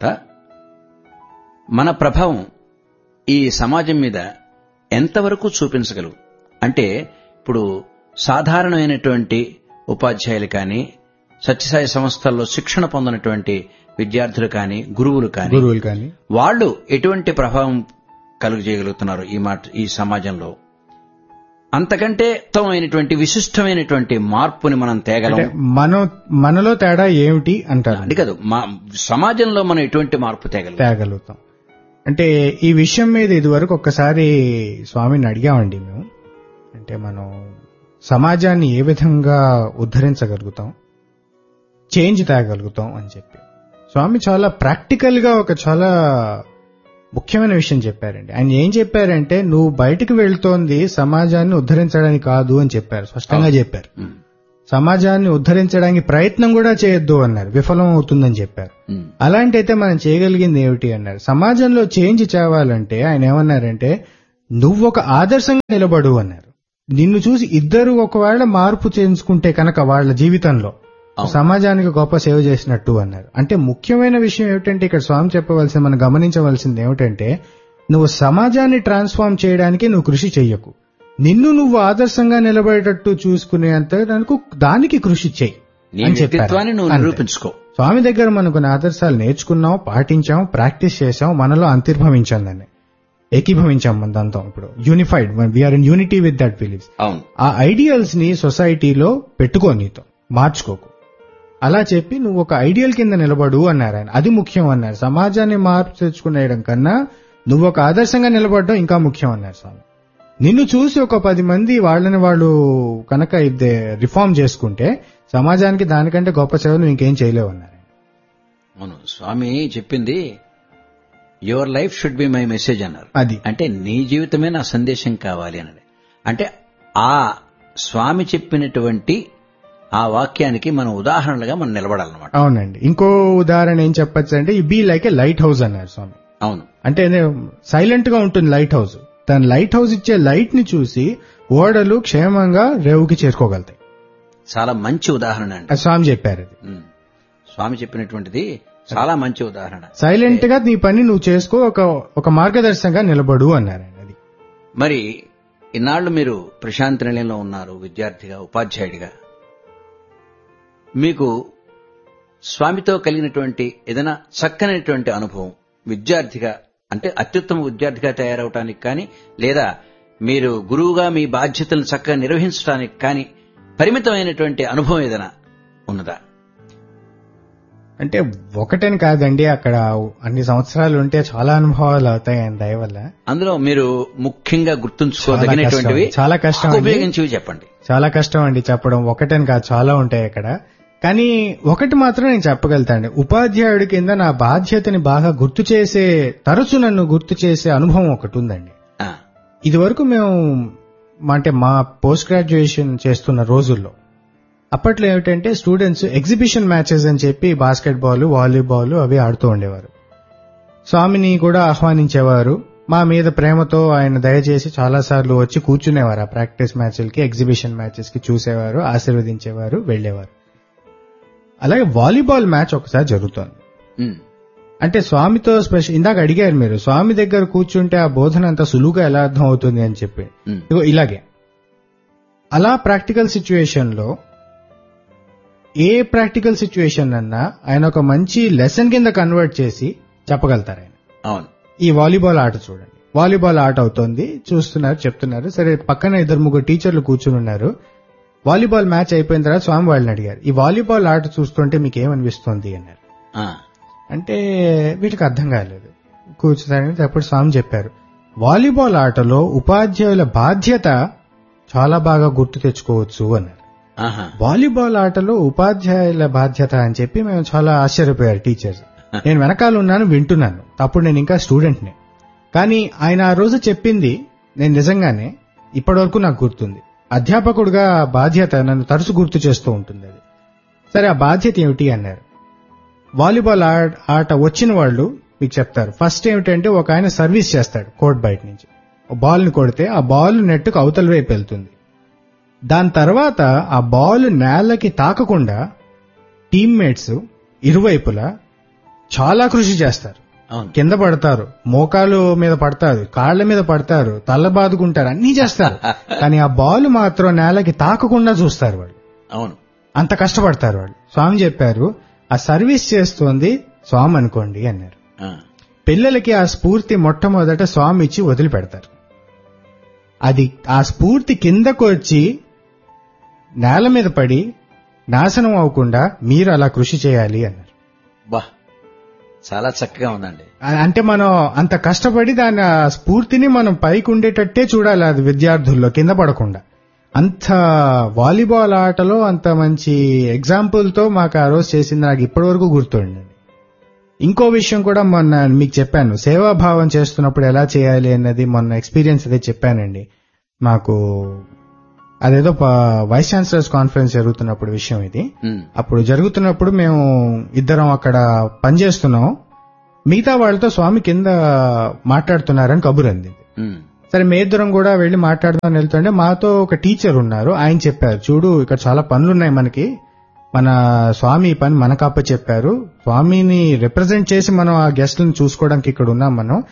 మన ప్రభావం ఈ సమాజం మీద ఎంతవరకు చూపించగలవు అంటే ఇప్పుడు సాధారణమైనటువంటి ఉపాధ్యాయులు కానీ సత్యసాయి సంస్థల్లో శిక్షణ పొందినటువంటి విద్యార్థులు కానీ గురువులు కానీ గురువులు కానీ వాళ్ళు ఎటువంటి ప్రభావం కలుగజేయగలుగుతున్నారు ఈ మాట ఈ సమాజంలో అంతకంటే ఉత్తమమైనటువంటి విశిష్టమైనటువంటి మార్పుని మనం అంటే తేగలం మనం మనలో తేడా ఏమిటి అంటారు అది కాదు మా సమాజంలో మనం ఎటువంటి మార్పు తేగలం తేగలుగుతాం అంటే ఈ విషయం మీద ఇదివరకు ఒక్కసారి స్వామిని అడిగామండి మేము అంటే మనం సమాజాన్ని ఏ విధంగా ఉద్ధరించగలుగుతాం చేంజ్ తేగలుగుతాం అని చెప్పి స్వామి చాలా ప్రాక్టికల్ గా ఒక చాలా ముఖ్యమైన విషయం చెప్పారండి ఆయన ఏం చెప్పారంటే నువ్వు బయటకు వెళ్తోంది సమాజాన్ని ఉద్ధరించడానికి కాదు అని చెప్పారు స్పష్టంగా చెప్పారు ఉమ్, సమాజాన్ని ఉద్ధరించడానికి ప్రయత్నం కూడా చేయొద్దు అన్నారు విఫలం అవుతుందని చెప్పారు ఉమ్, అలాంటి అయితే మనం చేయగలిగింది ఏమిటి అన్నారు సమాజంలో చేంజ్ తేవాలంటే ఆయన ఏమన్నారంటే నువ్వు ఒక ఆదర్శంగా నిలబడు అన్నారు నిన్ను చూసి ఇద్దరు ఒకవేళ మార్పు చేసుకుంటే కనుక వాళ్ళ జీవితంలో అవును. సమాజానికి గొప్ప సేవ చేసినట్టు అన్నారు అంటే ముఖ్యమైన విషయం ఏమిటంటే ఇక్కడ స్వామి చెప్పవలసింది మనం గమనించవలసింది ఏమిటంటే నువ్వు సమాజాన్ని ట్రాన్స్ఫార్మ్ చేయడానికి నువ్వు కృషి చెయ్యకు నిన్ను నువ్వు ఆదర్శంగా నిలబడేటట్టు చూసుకునేంత దానికి దానికి కృషి చెయ్యి నీ అని చెప్పారు. వ్యక్తిత్వాన్ని నువ్వు అంతే. నిరూపించుకో స్వామి దగ్గర మనం కొన్ని ఆదర్శాలు నేర్చుకున్నాం పాటించాం ప్రాక్టీస్ చేసాం మనలో అంతర్భవించాం దాన్ని ఏకీభవించాం మన దాంతో ఇప్పుడు unified we are in unity with that believes అవును ఆ ఐడియల్స్ ని సొసైటీలో పెట్టుకో నీతో మార్చుకోకు అలా చెప్పి నువ్వు ఒక ఐడియల్ కింద నిలబడు అన్నారు ఆయన అది ముఖ్యం అన్నారు సమాజాన్ని మార్పు తెచ్చుకునేయడం కన్నా నువ్వు ఒక ఆదర్శంగా నిలబడడం ఇంకా ముఖ్యం అన్నారు స్వామి నిన్ను చూసి ఒక పది మంది వాళ్ళని వాళ్ళు కనుక ఇది రిఫార్మ్ చేసుకుంటే సమాజానికి దానికంటే గొప్ప సేవ నువ్వు ఇంకేం చేయలేవు అన్నారు ఆయన. అవును స్వామి చెప్పింది your life should be my message అన్నారు అది అంటే నీ జీవితమే నా సందేశం కావాలి అన్నది అంటే ఆ స్వామి చెప్పినటువంటి ఆ వాక్యానికి మనం ఉదాహరణలుగా మనం నిలబడాలన్నమాట అవునండి ఇంకో ఉదాహరణ ఏం చెప్పచ్చు అంటే ఈ be like a lighthouse అన్నారు స్వామి అవును అంటే సైలెంట్ గా ఉంటుంది లైట్ హౌస్ తన లైట్ హౌస్ ఇచ్చే లైట్ ని చూసి ఓడలు క్షేమంగా రేవుకి చేరుకోగలుగుతాయి చాలా మంచి ఉదాహరణ అండి అది స్వామి చెప్పారు అది ఉమ్. స్వామి చెప్పినటువంటిది చాలా మంచి ఉదాహరణ సైలెంట్ గా నీ పని నువ్వు చేసుకో ఒక ఒక మార్గదర్శకంగా నిలబడు అన్నారు ఆయన అది మరి ఇన్నాళ్లు మీరు ప్రశాంత నిలయంలో ఉన్నారు విద్యార్థిగా ఉపాధ్యాయుడిగా మీకు స్వామితో కలిగినటువంటి ఏదైనా చక్కనైనటువంటి అనుభవం విద్యార్థిగా అంటే అత్యుత్తమ విద్యార్థిగా తయారవటానికి కానీ లేదా మీరు గురువుగా మీ బాధ్యతలను చక్కగా నిర్వహించడానికి కానీ పరిమితమైనటువంటి అనుభవం ఏదైనా ఉన్నదా అంటే ఒకటని కాదండి అక్కడ అన్ని సంవత్సరాలు ఉంటే చాలా అనుభవాలు అవుతాయి ఆయన దయ వల్ల అందులో మీరు ముఖ్యంగా గుర్తుంచుకోదగినటువంటివి చాలా కష్టం. చాలా కష్టం అండి. ఉపయోగించివి చెప్పండి చాలా కష్టం అండి చెప్పడం ఒకటని కాదు చాలా ఉంటాయి అక్కడ కానీ ఒకటి మాత్రం నేను చెప్పగలుగుతాండి ఉపాధ్యాయుడి కింద నా బాధ్యతని బాగా గుర్తు చేసే తరచు నన్ను గుర్తు చేసే అనుభవం ఒకటి ఉందండి ఆ, ఇది వరకు మేము మా- అంటే మా పోస్ట్ గ్రాడ్యుయేషన్ చేస్తున్న రోజుల్లో అప్పట్లో ఏమిటంటే స్టూడెంట్స్ ఎగ్జిబిషన్ మ్యాచెస్ అని చెప్పి బాస్కెట్ బాల్ వాలీబాల్ అవి ఆడుతూ ఉండేవారు స్వామిని కూడా ఆహ్వానించేవారు మా మీద ప్రేమతో ఆయన దయచేసి చాలా సార్లు వచ్చి కూర్చునేవారు ఆ ప్రాక్టీస్ మ్యాచ్లకి ఎగ్జిబిషన్ మ్యాచెస్ కి చూసేవారు ఆశీర్వదించేవారు వెళ్లేవారు అలాగే వాలీబాల్ మ్యాచ్ ఒకసారి జరుగుతోంది ఉమ్, అంటే స్వామితో స్పెషల్ ఇందాక అడిగారు మీరు స్వామి దగ్గర కూర్చుంటే ఆ బోధన అంత సులువుగా ఎలా అర్థం అవుతుంది అని చెప్పి ఉమ్, ఇగో ఇలాగే అలా ప్రాక్టికల్ సిచ్యువేషన్ లో ఏ ప్రాక్టికల్ సిచ్యువేషన్ అన్నా ఆయన ఒక మంచి లెసన్ కింద కన్వర్ట్ చేసి చెప్పగలుగుతారు ఆయన అవును ఈ వాలీబాల్ ఆట చూడండి వాలీబాల్ ఆట అవుతోంది చూస్తున్నారు చెప్తున్నారు సరే పక్కన ఇద్దరు ముగ్గురు టీచర్లు కూర్చుని ఉన్నారు వాలీబాల్ మ్యాచ్ అయిపోయిన తర్వాత స్వామి వాళ్ళని అడిగారు ఈ వాలీబాల్ ఆట చూస్తుంటే మీకు ఏమనిపిస్తోంది అన్నారు ఆ, అంటే వీటికి అర్థం కాలేదు కూర్చున్నారని అప్పుడు స్వామి చెప్పారు వాలీబాల్ ఆటలో ఉపాధ్యాయుల బాధ్యత చాలా బాగా గుర్తు తెచ్చుకోవచ్చు అన్నారు ఆహా వాలీబాల్ ఆటలో ఉపాధ్యాయుల బాధ్యత అని చెప్పి మేము చాలా ఆశ్చర్యపోయారు టీచర్స్ నేను వెనకాల ఉన్నాను వింటున్నాను అప్పుడు నేను ఇంకా స్టూడెంట్నే కానీ ఆయన ఆ రోజు చెప్పింది నేను నిజంగానే ఇప్పటివరకు నాకు గుర్తుంది అధ్యాపకుడిగా ఆ బాధ్యత నన్ను తరచు గుర్తు చేస్తూ ఉంటుంది అది సరే ఆ బాధ్యత ఏమిటి అన్నారు వాలీబాల్ ఆ- ఆట వచ్చిన వాళ్ళు మీకు చెప్తారు ఫస్ట్ ఏమిటంటే ఒక ఆయన సర్వీస్ చేస్తాడు కోర్ట్ బయట నుంచి బాల్ ని కొడితే ఆ బాల్ నెట్కు అవతల వైపు వెళ్తుంది దాని తర్వాత ఆ బాల్ నేలకి తాకకుండా టీమ్మేట్స్ ఇరువైపులా చాలా కృషి చేస్తారు అవును కింద పడతారు మోకాలు మీద పడతారు కాళ్ల మీద పడతారు తల్ల బాదుకుంటారు అన్ని చేస్తారు కానీ ఆ బాల్ మాత్రం నేలకి తాకకుండా చూస్తారు వాళ్ళు అవును అంత కష్టపడతారు వాళ్ళు స్వామి చెప్పారు ఆ సర్వీస్ చేస్తోంది స్వామి అనుకోండి అన్నారు ఆ, పిల్లలకి ఆ స్ఫూర్తి మొట్టమొదట స్వామి ఇచ్చి వదిలిపెడతారు అది ఆ స్ఫూర్తి కిందకు వచ్చి నేల మీద పడి నాశనం అవ్వకుండా మీరు అలా కృషి చేయాలి అన్నారు బా చాలా చక్కగా ఉందండి ఆ- అంటే మనం అంత కష్టపడి దాని ఆ స్ఫూర్తిని మనం పైకి ఉండేటట్టే చూడాలి అది విద్యార్థుల్లో కింద పడకుండా అంత వాలీబాల్ ఆటలో అంత మంచి ఎగ్జాంపుల్ తో మాకు ఆ రోజు చేసింది నాకు ఇప్పటివరకు గుర్తుండండి ఇంకో విషయం కూడా మొన్న మీకు చెప్పాను సేవాభావం చేస్తున్నప్పుడు ఎలా చేయాలి అన్నది మొన్న ఎక్స్పీరియన్స్ అదే చెప్పానండి మాకు అదేదో ప- వైస్ ఛాన్సలర్స్ కాన్ఫరెన్స్ జరుగుతున్నప్పుడు విషయం ఇది ఉమ్, అప్పుడు జరుగుతున్నప్పుడు మేము ఇద్దరం అక్కడ పనిచేస్తున్నాం మిగతా వాళ్ళతో స్వామి కింద మాట్లాడుతున్నారని కబురు అందింది ఉమ్, సరే మీ ఇద్దరం కూడా వెళ్లి మాట్లాడదాం వెళ్తుంటే మాతో ఒక టీచర్ ఉన్నారు ఆయన చెప్పారు చూడు ఇక్కడ చాలా పనులున్నాయి మనకి మన స్వామి ఈ పని మనకు అప్ప చెప్పారు స్వామిని రిప్రజెంట్ చేసి మనం ఆ గెస్ట్లను చూసుకోవడానికి ఇక్కడ ఉన్నాం మనం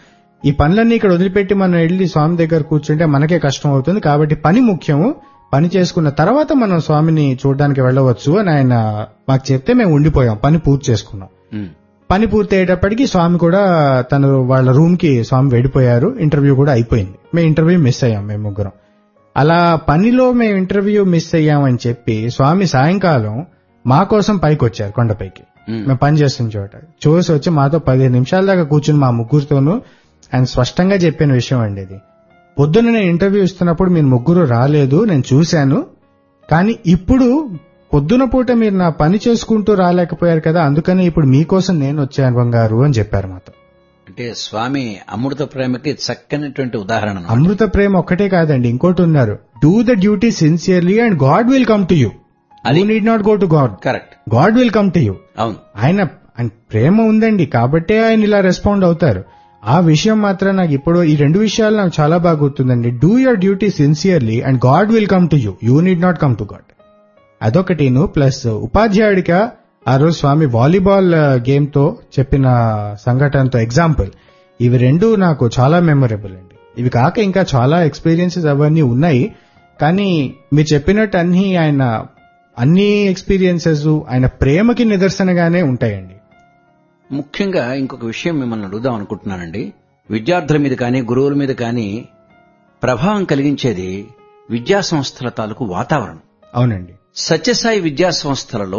ఈ పనులన్నీ ఇక్కడ వదిలిపెట్టి మనం వెళ్ళి స్వామి దగ్గర కూర్చుంటే మనకే కష్టం అవుతుంది కాబట్టి పని ముఖ్యము పని చేసుకున్న తర్వాత మనం స్వామిని చూడడానికి వెళ్ళవచ్చు అని ఆయన మాకు చెప్తే మేము ఉండిపోయాం పని పూర్తి చేసుకున్నాం ఉమ్, పని పూర్తి అయ్యేటప్పటికి స్వామి కూడా తను వాళ్ళ రూమ్ కి స్వామి వెళ్ళిపోయారు ఇంటర్వ్యూ కూడా అయిపోయింది మేము ఇంటర్వ్యూ మిస్ అయ్యాం మేము ముగ్గురం అలా పనిలో మేము ఇంటర్వ్యూ మిస్ అయ్యామని చెప్పి స్వామి సాయంకాలం మా కోసం పైకి వచ్చారు కొండపైకి ఉమ్. మేము పని చేస్తున్న చోట చూసి వచ్చి మాతో పదిహేను నిమిషాల దాకా కూర్చుని మా ముగ్గురితోనూ ఆయన స్పష్టంగా చెప్పిన విషయం అండి ఇది పొద్దున్న నేను ఇంటర్వ్యూ ఇస్తున్నప్పుడు మీరు ముగ్గురు రాలేదు నేను చూశాను కానీ ఇప్పుడు పొద్దున పూట మీరు నా పని చేసుకుంటూ రాలేకపోయారు కదా అందుకని ఇప్పుడు మీకోసం నేను వచ్చాను బంగారు అని చెప్పారు మాతో అంటే స్వామి అమృత ప్రేమకి చక్కనటువంటి ఉదాహరణ అన్నమాట. అమృత ప్రేమ ఒక్కటే కాదండి ఇంకోటి ఉన్నారు do the duty sincerely and God will come to you అది- you need not go to God correct God will come to you అవును ఆయన ఆయన ప్రేమ ఉందండి కాబట్టే ఆయన ఇలా రెస్పాండ్ అవుతారు ఆ విషయం మాత్రం నాకు ఇప్పుడు ఈ రెండు విషయాలు నాకు చాలా బాగా గుర్తుందండి do your duty sincerely and God will come to you you need not come to God అదొకటిను ప్లస్ ఉపాధ్యాయుడిగా ఆ రోజు స్వామి వాలీబాల్ గేమ్ తో చెప్పిన సంఘటనతో ఎగ్జాంపుల్ ఇవి రెండు నాకు చాలా మెమొరబుల్ అండి ఇవి కాక ఇంకా చాలా ఎక్స్పీరియన్సెస్ అవన్నీ ఉన్నాయి కానీ మీరు చెప్పినట్టు అన్ని ఆయన అన్ని ఎక్స్పీరియన్సెస్ ఆయన ప్రేమకి నిదర్శనగానే ఉంటాయండి ముఖ్యంగా ఇంకొక విషయం మిమ్మల్ని అడుగుదాం అనుకుంటున్నానండి విద్యార్థుల మీద కానీ గురువుల మీద కానీ ప్రభావం కలిగించేది విద్యా సంస్థల తాలూకు వాతావరణం అవునండి సత్యసాయి విద్యా సంస్థలలో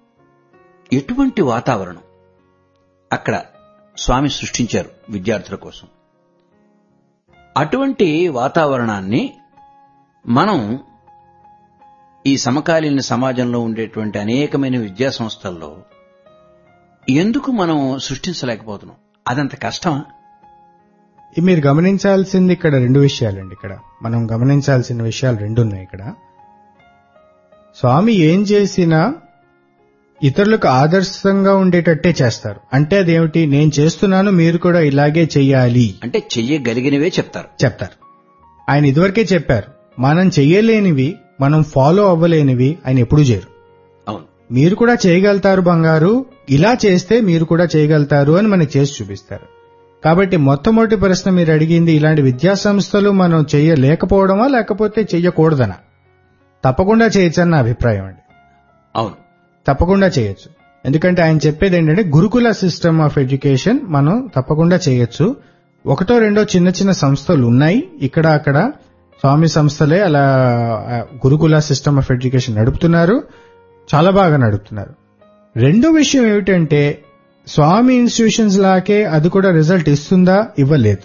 ఎటువంటి వాతావరణం అక్కడ స్వామి సృష్టించారు విద్యార్థుల కోసం అటువంటి వాతావరణాన్ని మనం ఈ సమకాలీన సమాజంలో ఉండేటువంటి అనేకమైన విద్యా సంస్థల్లో ఎందుకు మనం సృష్టించలేకపోతున్నాం అదంత కష్టమా ఇది మీరు గమనించాల్సింది ఇక్కడ రెండు విషయాలండి ఇక్కడ మనం గమనించాల్సిన విషయాలు రెండు ఉన్నాయి ఇక్కడ స్వామి ఏం చేసినా ఇతరులకు ఆదర్శంగా ఉండేటట్టే చేస్తారు అంటే అదేమిటి నేను చేస్తున్నాను మీరు కూడా ఇలాగే చెయ్యాలి అంటే చెయ్యగలిగినవే చెప్తారు చెప్తారు ఆయన ఇదివరకే చెప్పారు మనం చెయ్యలేనివి మనం ఫాలో అవ్వలేనివి ఆయన ఎప్పుడు చేయరు అవును మీరు కూడా చేయగలుగుతారు బంగారు ఇలా చేస్తే మీరు కూడా చేయగలుగుతారు అని మనకి చేసి చూపిస్తారు కాబట్టి మొట్టమొదటి ప్రశ్న మీరు అడిగింది ఇలాంటి విద్యా సంస్థలు మనం చేయలేకపోవడమా లేకపోతే చెయ్యకూడదనా తప్పకుండా చేయొచ్చని నా అభిప్రాయం అండి అవును తప్పకుండా చేయొచ్చు ఎందుకంటే ఆయన చెప్పేది ఏంటంటే గురుకుల సిస్టమ్ ఆఫ్ ఎడ్యుకేషన్ మనం తప్పకుండా చేయొచ్చు ఒకటో రెండో చిన్న చిన్న సంస్థలు ఉన్నాయి ఇక్కడ అక్కడ స్వామి సంస్థలే అలా ఆ, గురుకుల సిస్టమ్ ఆఫ్ ఎడ్యుకేషన్ నడుపుతున్నారు చాలా బాగా నడుపుతున్నారు రెండో విషయం ఏమిటంటే స్వామి ఇన్స్టిట్యూషన్స్ లాకే అది కూడా రిజల్ట్ ఇస్తుందా ఇవ్వలేదు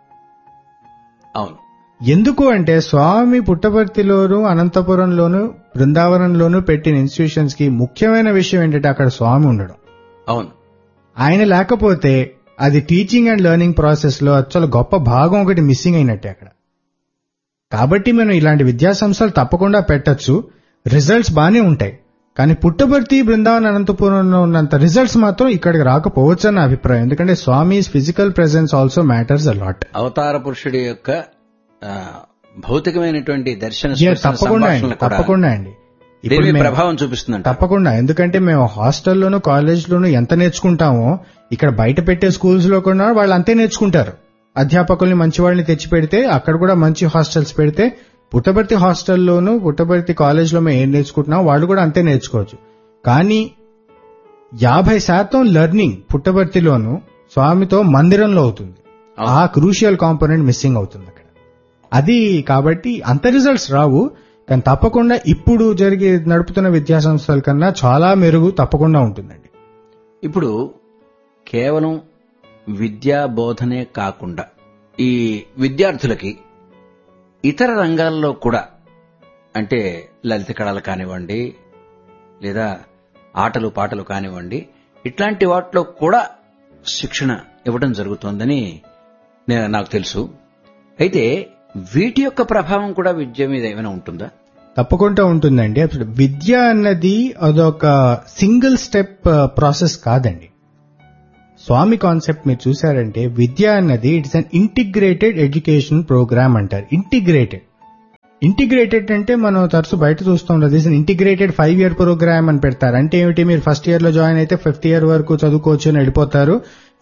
అవును ఎందుకు అంటే స్వామి పుట్టపర్తిలోను అనంతపురంలోను బృందావనంలోను పెట్టిన ఇన్స్టిట్యూషన్స్ కి ముఖ్యమైన విషయం ఏంటంటే అక్కడ స్వామి ఉండడం అవును ఆయన లేకపోతే అది టీచింగ్ అండ్ లెర్నింగ్ ప్రాసెస్ లో చాలా గొప్ప భాగం ఒకటి మిస్సింగ్ అయినట్టే అక్కడ కాబట్టి మనం ఇలాంటి విద్యా సంస్థలు తప్పకుండా పెట్టొచ్చు రిజల్ట్స్ బానే ఉంటాయి కానీ పుట్టపర్తి బృందావన్ అనంతపురంలో ఉన్నంత రిజల్ట్స్ మాత్రం ఇక్కడికి రాకపోవచ్చు అన్న అభిప్రాయం ఎందుకంటే Swami's physical presence also matters a lot అవతార పురుషుడి యొక్క ఆ, భౌతికమైనటువంటి దర్శన Yeah, స్పర్శన తప్పకుండా అండి సంభాషణలు కూడా తప్పకుండా అండి దీని ఇప్పుడు మీద మేము- ప్రభావం చూపిస్తుందంట తప్పకుండా ఎందుకంటే మేము హాస్టల్లోను కాలేజ్లోను ఎంత నేర్చుకుంటామో ఇక్కడ బయట పెట్టే స్కూల్స్ లో కూడా వాళ్ళు అంతే నేర్చుకుంటారు అధ్యాపకుల్ని మంచి వాళ్ళని తెచ్చి పెడితే అక్కడ కూడా మంచి హాస్టల్స్ పెడితే పుట్టపర్తి హాస్టల్లోను పుట్టపర్తి కాలేజ్లో మేము ఏం నేర్చుకుంటున్నాం వాళ్ళు కూడా అంతే నేర్చుకోవచ్చు కానీ యాభై శాతం లెర్నింగ్ పుట్టపర్తిలోను స్వామితో మందిరంలో అవుతుంది ఆ క్రూషియల్ కాంపోనెంట్ మిస్సింగ్ అవుతుంది అక్కడ అది కాబట్టి అంత రిజల్ట్స్ రావు కానీ తప్పకుండా ఇప్పుడు జరిగే నడుపుతున్న విద్యా సంస్థల కన్నా చాలా మెరుగు తప్పకుండా ఉంటుందండి ఇప్పుడు కేవలం విద్యా బోధనే కాకుండా ఈ విద్యార్థులకి ఇతర రంగాల్లో కూడా అంటే లలిత కళలు కానివ్వండి లేదా ఆటలు పాటలు కానివ్వండి ఇట్లాంటి వాటిలో కూడా శిక్షణ ఇవ్వడం జరుగుతోందని నేను నాకు తెలుసు అయితే వీటి యొక్క ప్రభావం కూడా విద్య మీద ఏమైనా ఉంటుందా తప్పకుండా ఉంటుందండి అసలు విద్య అన్నది అదొక సింగిల్ స్టెప్ ప్రాసెస్ కాదండి స్వామి కాన్సెప్ట్ మీరు చూసారంటే విద్య అన్నది it's an integrated education program అంటారు ఇంటిగ్రేటెడ్ ఇంటిగ్రేటెడ్ అంటే మనం తరచు బయట చూస్తాం this integrated five year program అని పెడతారు అంటే ఏమిటి మీరు ఫస్ట్ ఇయర్ లో జాయిన్ అయితే ఫిఫ్త్ ఇయర్ వరకు చదువుకోవచ్చు అని వెళ్ళిపోతారు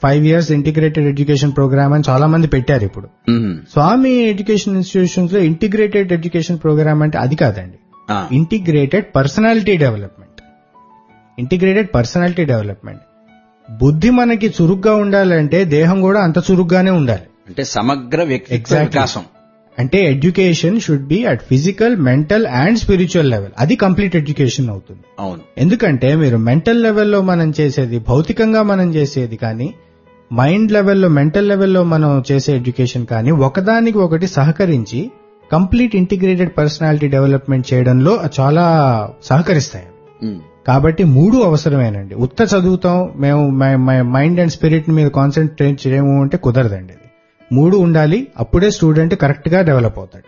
five years integrated education program అని చాలా మంది పెట్టారు ఇప్పుడు మ్మ్. స్వామి ఎడ్యుకేషన్ ఇన్స్టిట్యూషన్స్ లో ఇంటిగ్రేటెడ్ ఎడ్యుకేషన్ ప్రోగ్రామ్ అంటే అది కాదండి ఆ, integrated personality development integrated personality development బుద్ధి మనకి చురుగ్గా ఉండాలంటే దేహం కూడా అంత చురుగ్గానే ఉండాలి అంటే సమగ్ర వ్యక్తిత్వ Exactly. వికాసం అంటే education should be at physical mental and spiritual level అది కంప్లీట్ ఎడ్యుకేషన్ అవుతుంది అవును ఎందుకంటే మీరు మెంటల్ లెవెల్లో మనం చేసేది భౌతికంగా మనం చేసేది కానీ మైండ్ లెవెల్లో మెంటల్ లెవెల్లో మనం చేసే ఎడ్యుకేషన్ కానీ ఒకదానికి ఒకటి సహకరించి కంప్లీట్ ఇంటిగ్రేటెడ్ పర్సనాలిటీ డెవలప్మెంట్ చేయడంలో చాలా సహకరిస్తాయి మ్మ్. కాబట్టి మూడు అవసరమేనండి ఉత్త చదువుతాం మేము మైండ్ అండ్ స్పిరిట్ మీద కాన్సన్ట్రేట్ చేయము అంటే కుదరదండి ఇది మూడు ఉండాలి అప్పుడే స్టూడెంట్ కరెక్ట్ గా డెవలప్ అవుతాడు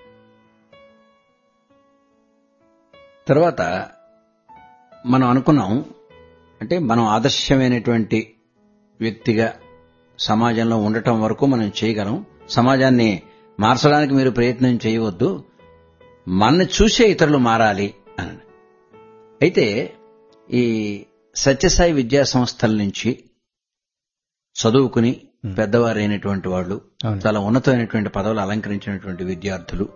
తర్వాత మనం అనుకున్నాం అంటే మనం ఆదర్శమైనటువంటి వ్యక్తిగా సమాజంలో ఉండటం వరకు మనం చేయగలం సమాజాన్ని మార్చడానికి మీరు ప్రయత్నం చేయవద్దు మన చూసే ఇతరులు మారాలి అని అయితే ఈ సత్యసాయి విద్యా సంస్థల నుంచి చదువుకుని పెద్దవారైనటువంటి వాళ్ళు అవును. చాలా ఉన్నతమైనటువంటి పదవులు అలంకరించినటువంటి విద్యార్థులు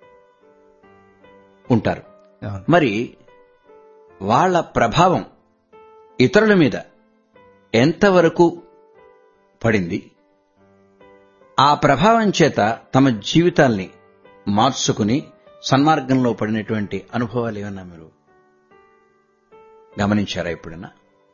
ఉంటారు అవును. మరి వాళ్ళ ప్రభావం ఇతరుల మీద ఎంతవరకు పడింది ఆ ప్రభావం చేత తమ జీవితాల్ని మార్చుకుని సన్మార్గంలో పడినటువంటి అనుభవాలు ఏమన్నా మీరు గమనించారా ఎప్పుడైనా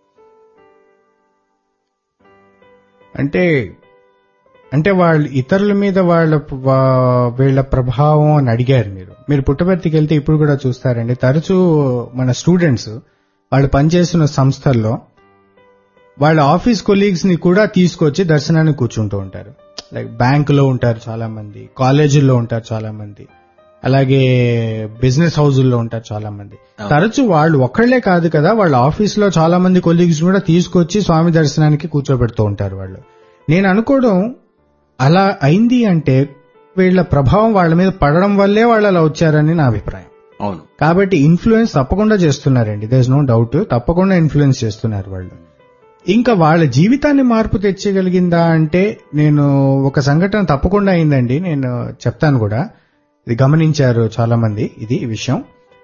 అంటే అంటే వాళ్ళు ఇతరుల మీద వాళ్ళ వా- వీళ్ళ ప్రభావం అని అడిగారు మీరు మీరు పుట్టపర్తికి వెళ్తే ఇప్పుడు కూడా చూస్తారండి తరచూ మన స్టూడెంట్స్ వాళ్ళు పనిచేస్తున్న సంస్థల్లో వాళ్ళ ఆఫీస్ కొలీగ్స్ ని కూడా తీసుకొచ్చి దర్శనానికి కూర్చుంటూ ఉంటారు లైక్ బ్యాంకులో ఉంటారు చాలా మంది కాలేజీల్లో ఉంటారు చాలా మంది అలాగే బిజినెస్ హౌజుల్లో ఉంటారు చాలా మంది తరచూ వాళ్ళు ఒక్కళ్లే కాదు కదా వాళ్ళ ఆఫీస్ లో చాలా మంది కొలీగ్స్ కూడా తీసుకొచ్చి స్వామి దర్శనానికి కూర్చోబెడుతూ ఉంటారు వాళ్ళు నేను అనుకోవడం అలా అయింది అంటే వీళ్ళ ప్రభావం వాళ్ళ మీద పడడం వల్లే వాళ్ళు అలా వచ్చారని నా అభిప్రాయం అవును కాబట్టి ఇన్ఫ్లుయెన్స్ తప్పకుండా చేస్తున్నారండి దేస్ నో డౌట్ తప్పకుండా ఇన్ఫ్లుయెన్స్ చేస్తున్నారు వాళ్ళు ఇంకా వాళ్ళ జీవితాన్ని మార్పు తెచ్చగలిగిందా అంటే నేను ఒక సంఘటన తప్పకుండా అయిందండి నేను చెప్తాను కూడా ఇది గమనించారు చాలా మంది ఇది ఈ విషయం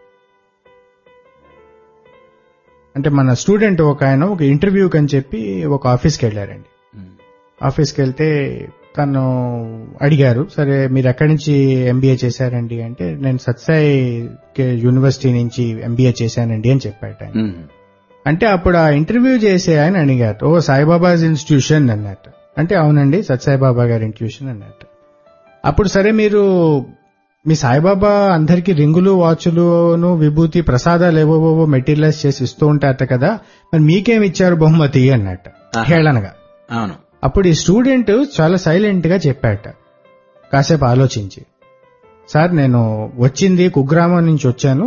అంటే మన స్టూడెంట్ ఒక ఆయన ఒక ఇంటర్వ్యూకి అని చెప్పి ఒక ఆఫీస్కి వెళ్ళారండి ఉమ్. ఆఫీస్కి వెళ్తే తను అడిగారు సరే మీరు ఎక్కడి నుంచి ఎంబీఏ చేశారండి అంటే నేను సత్సాయి కే- యూనివర్సిటీ నుంచి ఎంబీఏ చేశానండి అని చెప్పాట ఆయన ఉమ్. అంటే అప్పుడు ఆ ఇంటర్వ్యూ చేసే ఆయన అడిగారు ఓ సాయిబాబాజ్ ఇన్స్టిట్యూషన్ అన్నట్టు అంటే అవునండి సత్సాయిబాబా గారి ఇన్స్టిట్యూషన్ అన్నట్టు అప్పుడు సరే మీరు మీ సాయిబాబా అందరికి రింగులు వాచులును విభూతి ప్రసాదాలు ఏవోవో మెటీరియల్స్ చేసి ఇస్తూ ఉంటారట కదా మరి మీకేం ఇచ్చారు బహుమతి అన్నట్టు ఆహా. హేళనగా అవును అప్పుడు ఈ స్టూడెంట్ చాలా సైలెంట్ గా చెప్పాట కాసేపు ఆలోచించి సార్ నేను వచ్చింది కుగ్రామం నుంచి వచ్చాను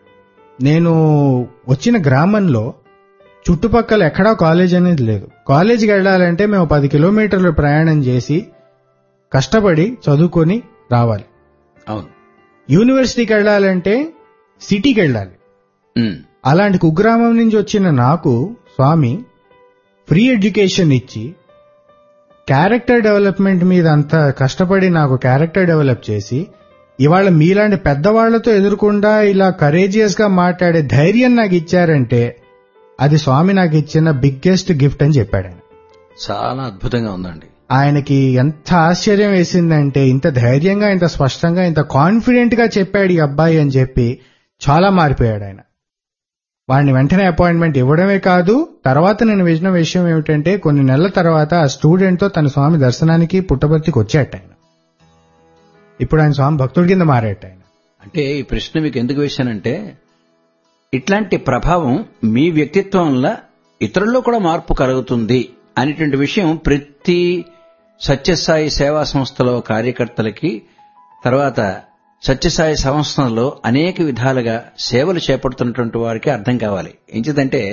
నేను వచ్చిన గ్రామంలో చుట్టుపక్కల ఎక్కడా కాలేజ్ అనేది లేదు కాలేజీకి వెళ్ళాలంటే మేము పది కిలోమీటర్లు ప్రయాణం చేసి కష్టపడి చదువుకొని రావాలి అవును యూనివర్సిటీకి వెళ్ళాలంటే సిటీకి వెళ్ళాలి ఉమ్. అలాంటి కుగ్రామం నుంచి వచ్చిన నాకు స్వామి ఫ్రీ ఎడ్యుకేషన్ ఇచ్చి క్యారెక్టర్ డెవలప్మెంట్ మీద అంత కష్టపడి నాకు క్యారెక్టర్ డెవలప్ చేసి ఇవాళ మీలాంటి పెద్దవాళ్లతో ఎదురుకుండా ఇలా కరేజియస్ గా మాట్లాడే ధైర్యం నాకు ఇచ్చారంటే అది స్వామి నాకు ఇచ్చిన బిగ్గెస్ట్ గిఫ్ట్ అని చెప్పాడు ఆయన చాలా అద్భుతంగా ఉందండి ఆయనకి ఎంత ఆశ్చర్యం వేసిందంటే ఇంత ధైర్యంగా ఇంత స్పష్టంగా ఇంత కాన్ఫిడెంట్ గా చెప్పాడు ఈ అబ్బాయి అని చెప్పి చాలా మారిపోయాడు ఆయన వాడిని వెంటనే అపాయింట్మెంట్ ఇవ్వడమే కాదు తర్వాత నేను విన్న విషయం ఏమిటంటే కొన్ని నెలల తర్వాత ఆ స్టూడెంట్ తో తన స్వామి దర్శనానికి పుట్టబర్తికి వచ్చేట ఆయన ఇప్పుడు ఆయన స్వామి భక్తుడి కింద మారేట ఆయన అంటే ఈ ప్రశ్న మీకు ఎందుకు వేశానంటే ఇట్లాంటి ప్రభావం మీ వ్యక్తిత్వం వల్ల ఇతరుల్లో కూడా మార్పు కలుగుతుంది అనేటువంటి విషయం ప్రతి సత్యసాయి సేవా సంస్థలో కార్యకర్తలకి తర్వాత సత్యసాయి సంస్థలో అనేక విధాలుగా సేవలు చేపడుతున్నటువంటి వారికి అర్థం కావాలి ఎంచేదంటే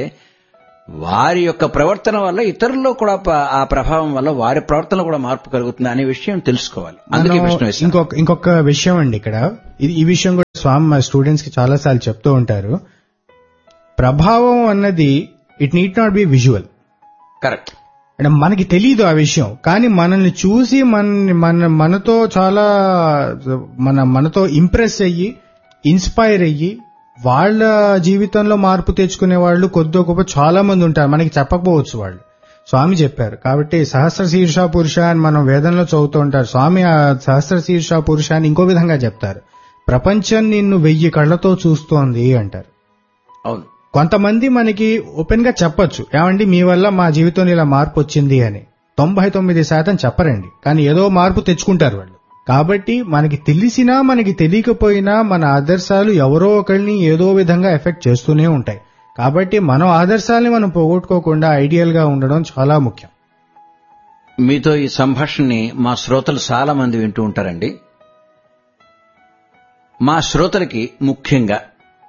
వారి యొక్క ప్రవర్తన వల్ల ఇతరుల్లో కూడా ప- ఆ ప్రభావం వల్ల వారి ప్రవర్తన కూడా మార్పు కలుగుతుంది అనే విషయం తెలుసుకోవాలి అందుకే మనం ప్రశ్న వేశాను ఇంకొక ఇంకొక విషయం అండి ఇక్కడ ఇది ఈ విషయం కూడా స్వామి మా స్టూడెంట్స్ కి చాలా సార్లు చెప్తూ ఉంటారు ప్రభావం అన్నది it need not be visual correct అంటే మనకి తెలియదు ఆ విషయం కానీ మనల్ని చూసి మన మన మనతో చాలా మన మనతో ఇంప్రెస్ అయ్యి ఇన్స్పైర్ అయ్యి వాళ్ళ జీవితంలో మార్పు తెచ్చుకునే వాళ్ళు కొద్దో గొప్ప చాలా మంది ఉంటారు మనకి చెప్పకపోవచ్చు వాళ్ళు స్వామి చెప్పారు కాబట్టి సహస్ర శీర్ష పురుష అని మనం వేదంలో చదువుతూ ఉంటారు స్వామి ఆ సహస్ర శీర్ష పురుష అని ఇంకో విధంగా చెప్తారు ప్రపంచం నిన్ను వెయ్యి కళ్ళతో చూస్తోంది అంటారు అవును కొంతమంది మనకి ఓపెన్ గా చెప్పొచ్చు ఏమండి మీ వల్ల మా జీవితంలో ఇలా మార్పు వచ్చింది అని తొంభై తొమ్మిది శాతం చెప్పరండి కానీ ఏదో మార్పు తెచ్చుకుంటారు వాళ్ళు కాబట్టి మనకి తెలిసినా మనకి తెలియకపోయినా మన ఆదర్శాలు ఎవరో ఒకరిని ఏదో విధంగా ఎఫెక్ట్ చేస్తూనే ఉంటాయి కాబట్టి మనం ఆదర్శాలని మనం పోగొట్టుకోకుండా ఐడియల్ గా ఉండడం చాలా ముఖ్యం మీతో ఈ సంభాషణని మా శ్రోతలు చాలా మంది వింటూ ఉంటారండి మా శ్రోతలకి ముఖ్యంగా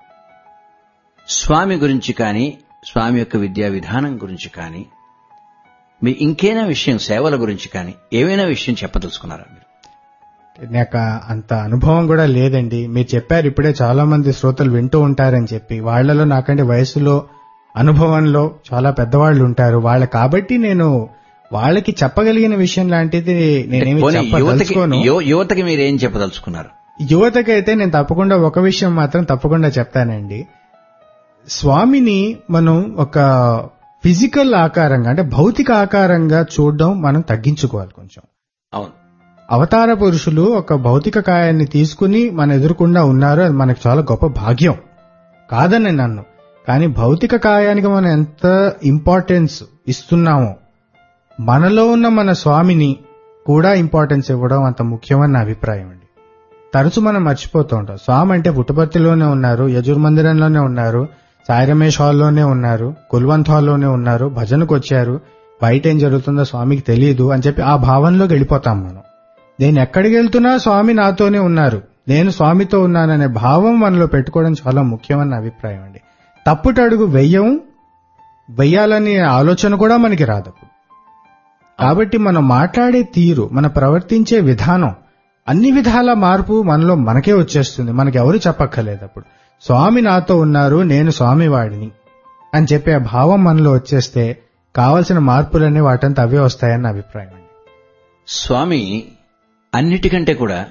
స్వామి గురించి కానీ స్వామి యొక్క విద్యా విధానం గురించి కానీ మీ ఇంకేనా విషయం సేవల గురించి కానీ ఏమైనా విషయం చెప్పదలుచుకున్నారా మీరు నాకు అంత అనుభవం కూడా లేదండి మీరు చెప్పారు ఇప్పుడే చాలా మంది శ్రోతలు వింటూ ఉంటారని చెప్పి వాళ్ళలో నాకంటే వయసులో అనుభవంలో చాలా పెద్దవాళ్ళు ఉంటారు వాళ్ళ కాబట్టి నేను వాళ్ళకి చెప్పగలిగిన విషయం లాంటిది నేనేమి పోనీ యువతకి చెప్పదలుచుకోను యు- యువతకి మీరు ఏం చెప్పదలుచుకున్నారు యువతకైతే నేను తప్పకుండా ఒక విషయం మాత్రం తప్పకుండా చెప్తానండి స్వామిని మనం ఒక ఫిజికల్ ఆకారంగా అంటే భౌతిక ఆకారంగా చూడడం మనం తగ్గించుకోవాలి కొంచెం అవును అవతార పురుషులు ఒక భౌతిక కాయాన్ని తీసుకుని మన ఎదురుకుండా ఉన్నారు అది మనకు చాలా గొప్ప భాగ్యం కాదని నన్ను కానీ భౌతిక కాయానికి మనం ఎంత ఇంపార్టెన్స్ ఇస్తున్నామో మనలో ఉన్న మన స్వామిని కూడా ఇంపార్టెన్స్ ఇవ్వడం అంత ముఖ్యమని నా అభిప్రాయం అండి తరచు మనం మర్చిపోతూ ఉంటాం స్వామి అంటే పుట్టపర్తిలోనే ఉన్నారు యజుర్మందిరంలోనే ఉన్నారు సాయి రమేష్ హాల్లోనే ఉన్నారు కుల్వంత్ హాల్లోనే ఉన్నారు భజనకు వచ్చారు బయట ఏం జరుగుతుందో స్వామికి తెలియదు అని చెప్పి ఆ భావనలోకి వెళ్ళిపోతాం మనం నేను ఎక్కడికి వెళ్తున్నా స్వామి నాతోనే ఉన్నారు నేను స్వామితో ఉన్నాననే భావం మనలో పెట్టుకోవడం చాలా ముఖ్యమని నా అభిప్రాయం అండి తప్పుటడుగు వెయ్యం వెయ్యాలనే ఆలోచన కూడా మనకి రాదు అప్పుడు కాబట్టి మనం మాట్లాడే తీరు మన ప్రవర్తించే విధానం అన్ని విధాల మార్పు మనలో మనకే వచ్చేస్తుంది మనకి ఎవరు చెప్పక్కర్లేదు అప్పుడు స్వామి నాతో ఉన్నారు నేను స్వామి వాడిని అని చెప్పే ఆ భావం మనలో వచ్చేస్తే కావలసిన మార్పులన్నీ వాటంతా అవే వస్తాయని నా అభిప్రాయం అండి స్వామి అన్నిటికంటే కూడా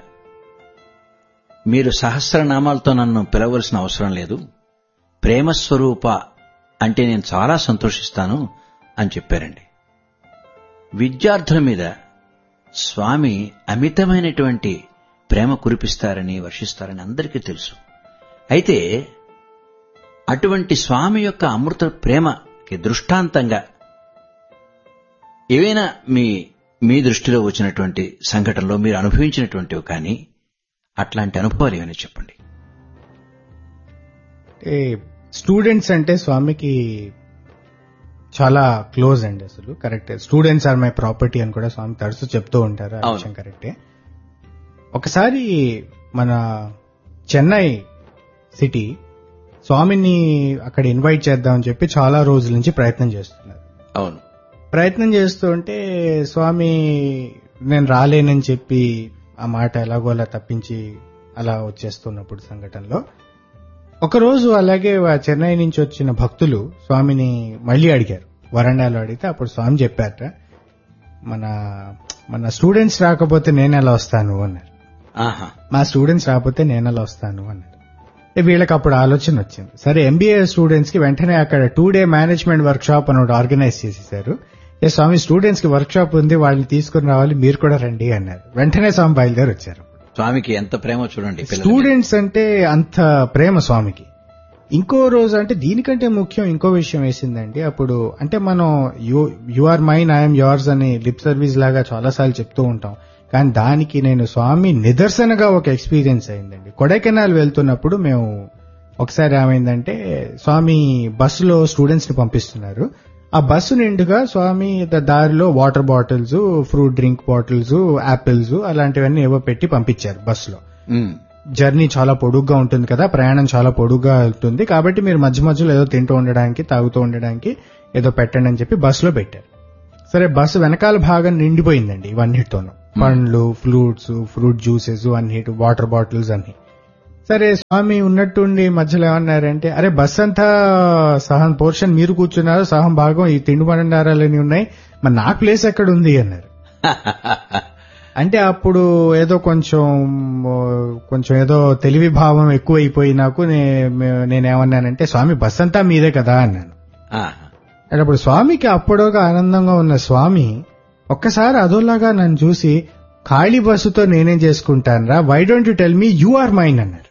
మీరు సహస్రనామాలతో నన్ను పిలవలసిన అవసరం లేదు ప్రేమస్వరూప అంటే నేను చాలా సంతోషిస్తాను అని చెప్పారండి విద్యార్థుల మీద స్వామి అమితమైనటువంటి ప్రేమ కురిపిస్తారని వర్షిస్తారని అందరికీ తెలుసు అయితే అటువంటి స్వామి యొక్క అమృత ప్రేమకి దృష్టాంతంగా ఏవైనా మీ మీ దృష్టిలో వచ్చినటువంటి సంఘటనలో మీరు అనుభవించినటువంటివి కానీ అట్లాంటి అనుభవాలు ఏమైనా చెప్పండి అంటే స్టూడెంట్స్ అంటే స్వామికి చాలా క్లోజ్ అండి అసలు కరెక్టే స్టూడెంట్స్ ఆర్ మై ప్రాపర్టీ అని కూడా స్వామి తరచు చెప్తూ ఉంటారు ఆ అవును. విషయం కరెక్టే ఒకసారి మన చెన్నై సిటీ స్వామిని అక్కడ ఇన్వైట్ చేద్దామని చెప్పి చాలా రోజుల నుంచి ప్రయత్నం చేస్తున్నారు అవును ప్రయత్నం చేస్తూ ఉంటే స్వామి నేను రాలేనని చెప్పి ఆ మాట ఎలాగో అలా తప్పించి అలా వచ్చేస్తున్నప్పుడు సంఘటనలో ఒకరోజు అలాగే వా- చెన్నై నుంచి వచ్చిన భక్తులు స్వామిని మళ్ళీ అడిగారు వరండాలో అడిగితే అప్పుడు స్వామి చెప్పారట మన మన స్టూడెంట్స్ రాకపోతే నేను ఎలా వస్తాను అన్నారు ఆహా మా స్టూడెంట్స్ రాకపోతే నేను ఎలా వస్తాను అన్నారు అంటే వీళ్ళకి అప్పుడు ఆలోచన వచ్చింది సరే ఎంబీఏ స్టూడెంట్స్ కి వెంటనే అక్కడ two day management workshop అని ఒకటి ఆర్గనైజ్ చేసేసారు ఏ స్వామి స్టూడెంట్స్ కి వర్క్ షాప్ ఉంది వాళ్ళని తీసుకుని రావాలి మీరు కూడా రండి అన్నారు వెంటనే స్వామి బయలుదేరి వచ్చారు స్వామికి ఎంత ప్రేమ చూడండి పిల్లల మీద. స్టూడెంట్స్ అంటే అంత ప్రేమ స్వామికి ఇంకో రోజు అంటే దీనికంటే ముఖ్యం ఇంకో విషయం వేసిందండి అప్పుడు అంటే మనం you you are mine I'm yours అని లిప్ సర్వీస్ లాగా చాలాసార్లు చెప్తూ ఉంటాం కానీ దానికి నేను స్వామి నిదర్శనగా ఒక ఎక్స్పీరియన్స్ అయిందండి కొడైకెనాల్ వెళ్తున్నప్పుడు మేము ఒకసారి ఏమైందంటే స్వామి బస్సులో స్టూడెంట్స్ ని పంపిస్తున్నారు ఆ బస్సు నిండుగా స్వామి ద- దారిలో water bottles fruit drink bottles apples అలాంటివన్నీ ఏవో పెట్టి పంపించారు బస్సులో ఉమ్, జర్నీ చాలా పొడుగ్గా ఉంటుంది కదా ప్రయాణం చాలా పొడుగ్గా ఉంటుంది కాబట్టి మీరు మధ్య మధ్యలో ఏదో తింటూ ఉండడానికి తాగుతూ ఉండడానికి ఏదో పెట్టండి అని చెప్పి బస్సులో పెట్టారు సరే బస్సు వెనకాల భాగం నిండిపోయిందండి ఇవన్నిటితోనూ పండ్లు ఫ్రూట్స్ ఫ్రూట్ జ్యూసెస్ అన్నిటి వాటర్ బాటిల్స్ అన్ని సరే స్వామి ఉన్నట్టుండి మధ్యలో ఏమన్నారంటే అరే బస్ అంతా సహం పోర్షన్ మీరు కూర్చున్నారు సహం భాగం ఈ తిండి బండారాలని ఉన్నాయి మరి నాకు ప్లేస్ ఎక్కడ ఉంది అన్నారు అంటే అప్పుడు ఏదో కొంచెం ఓ, కొంచెం ఏదో తెలివి భావం ఎక్కువైపోయి నాకు నే- మే- నేనేమన్నానంటే స్వామి బస్ అంతా మీదే కదా అన్నాను ఆహా. అంటే అప్పుడు స్వామికి అప్పుడోగా ఆనందంగా ఉన్న స్వామి ఒక్కసారి అదోలాగా నన్ను చూసి ఖాళీ బస్సుతో నేనేం చేసుకుంటానరా why don't you tell me you are mine అన్నారు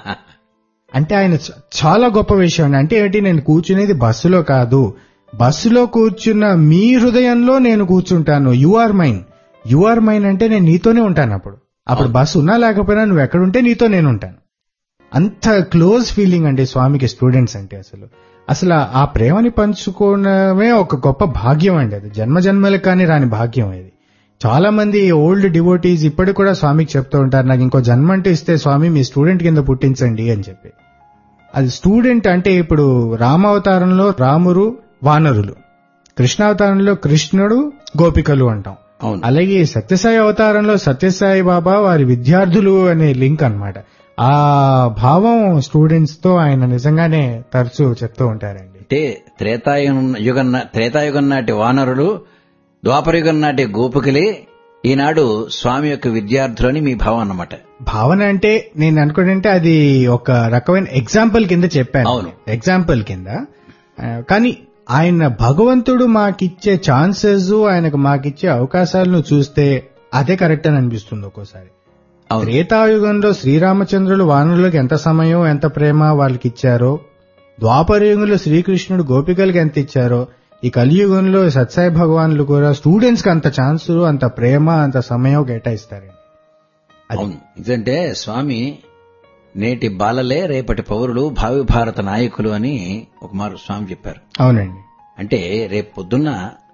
అంటే ఆయన చ- చాలా గొప్ప విషయం అండి. అంటే ఏంటి నేను కూర్చునేది బస్సులో కాదు బస్సులో కూర్చున్న మీ హృదయంలో నేను కూర్చుంటాను you are mine you are mine అంటే నేను నీతోనే ఉంటాను అప్పుడు అప్పుడు బస్సు ఉన్నా లేకపోయినా నువ్వు ఎక్కడుంటే నీతో నేను ఉంటాను అంత క్లోజ్ ఫీలింగ్ అండి స్వామికి స్టూడెంట్స్ అంటే అసలు అసలు ఆ ప్రేమని పంచుకోవడమే ఒక గొప్ప భాగ్యం అండి అది జన్మ జన్మలకు కానీ రాని భాగ్యం ఇది చాలా మంది ఓల్డ్ డివోటీస్ ఇప్పటికి కూడా స్వామికి చెప్తూ ఉంటారు నాకు ఇంకో జన్మ అంటూ ఇస్తే స్వామి మీ స్టూడెంట్ కింద పుట్టించండి అని చెప్పి అది స్టూడెంట్ అంటే ఇప్పుడు రామావతారంలో రామురు వానరులు కృష్ణావతారంలో కృష్ణుడు గోపికలు అంటాం అవును అలాగే సత్యసాయి అవతారంలో సత్యసాయి బాబా వారి విద్యార్థులు అనే లింక్ అన్నమాట ఆ భావం స్టూడెంట్స్ తో ఆయన నిజంగానే తరచూ చెప్తూ ఉంటారండి అంటే త్రేతాయుగం యుగం నా- త్రేతాయుగం నాటి వానరులు ద్వాపరయుగం నాటి గోపికలే ఈనాడు స్వామి యొక్క విద్యార్థులు అని మీ భావం అన్నమాట భావన అంటే నేను అనుకుంటే అది ఒక రకమైన ఎగ్జాంపుల్ కింద చెప్పాను అవును. ఎగ్జాంపుల్ కింద ఆ, కానీ ఆయన భగవంతుడు మాకిచ్చే ఛాన్సెస్ ఆయనకు మాకిచ్చే అవకాశాలను చూస్తే అదే కరెక్ట్ అని అనిపిస్తుంది ఒక్కోసారి అవును త్రేతాయుగంలో శ్రీరామచంద్రులు వానరులకు ఎంత సమయం ఎంత ప్రేమ వాళ్ళకి ఇచ్చారో ద్వాపరయుగంలో శ్రీకృష్ణుడు గోపికలకి ఎంత ఇచ్చారో ఈ కలియుగంలో సత్సాయి భగవాన్లు కూడా స్టూడెంట్స్ కి అంత ఛాన్స్ అంత ప్రేమ అంత సమయం కేటాయిస్తారండి అది. అవును ఎందుకంటే స్వామి నేటి బాలలే రేపటి పౌరులు భావి భారత నాయకులు అని ఒక మారు స్వామి చెప్పారు అవునండి అంటే రేపు పొద్దున్న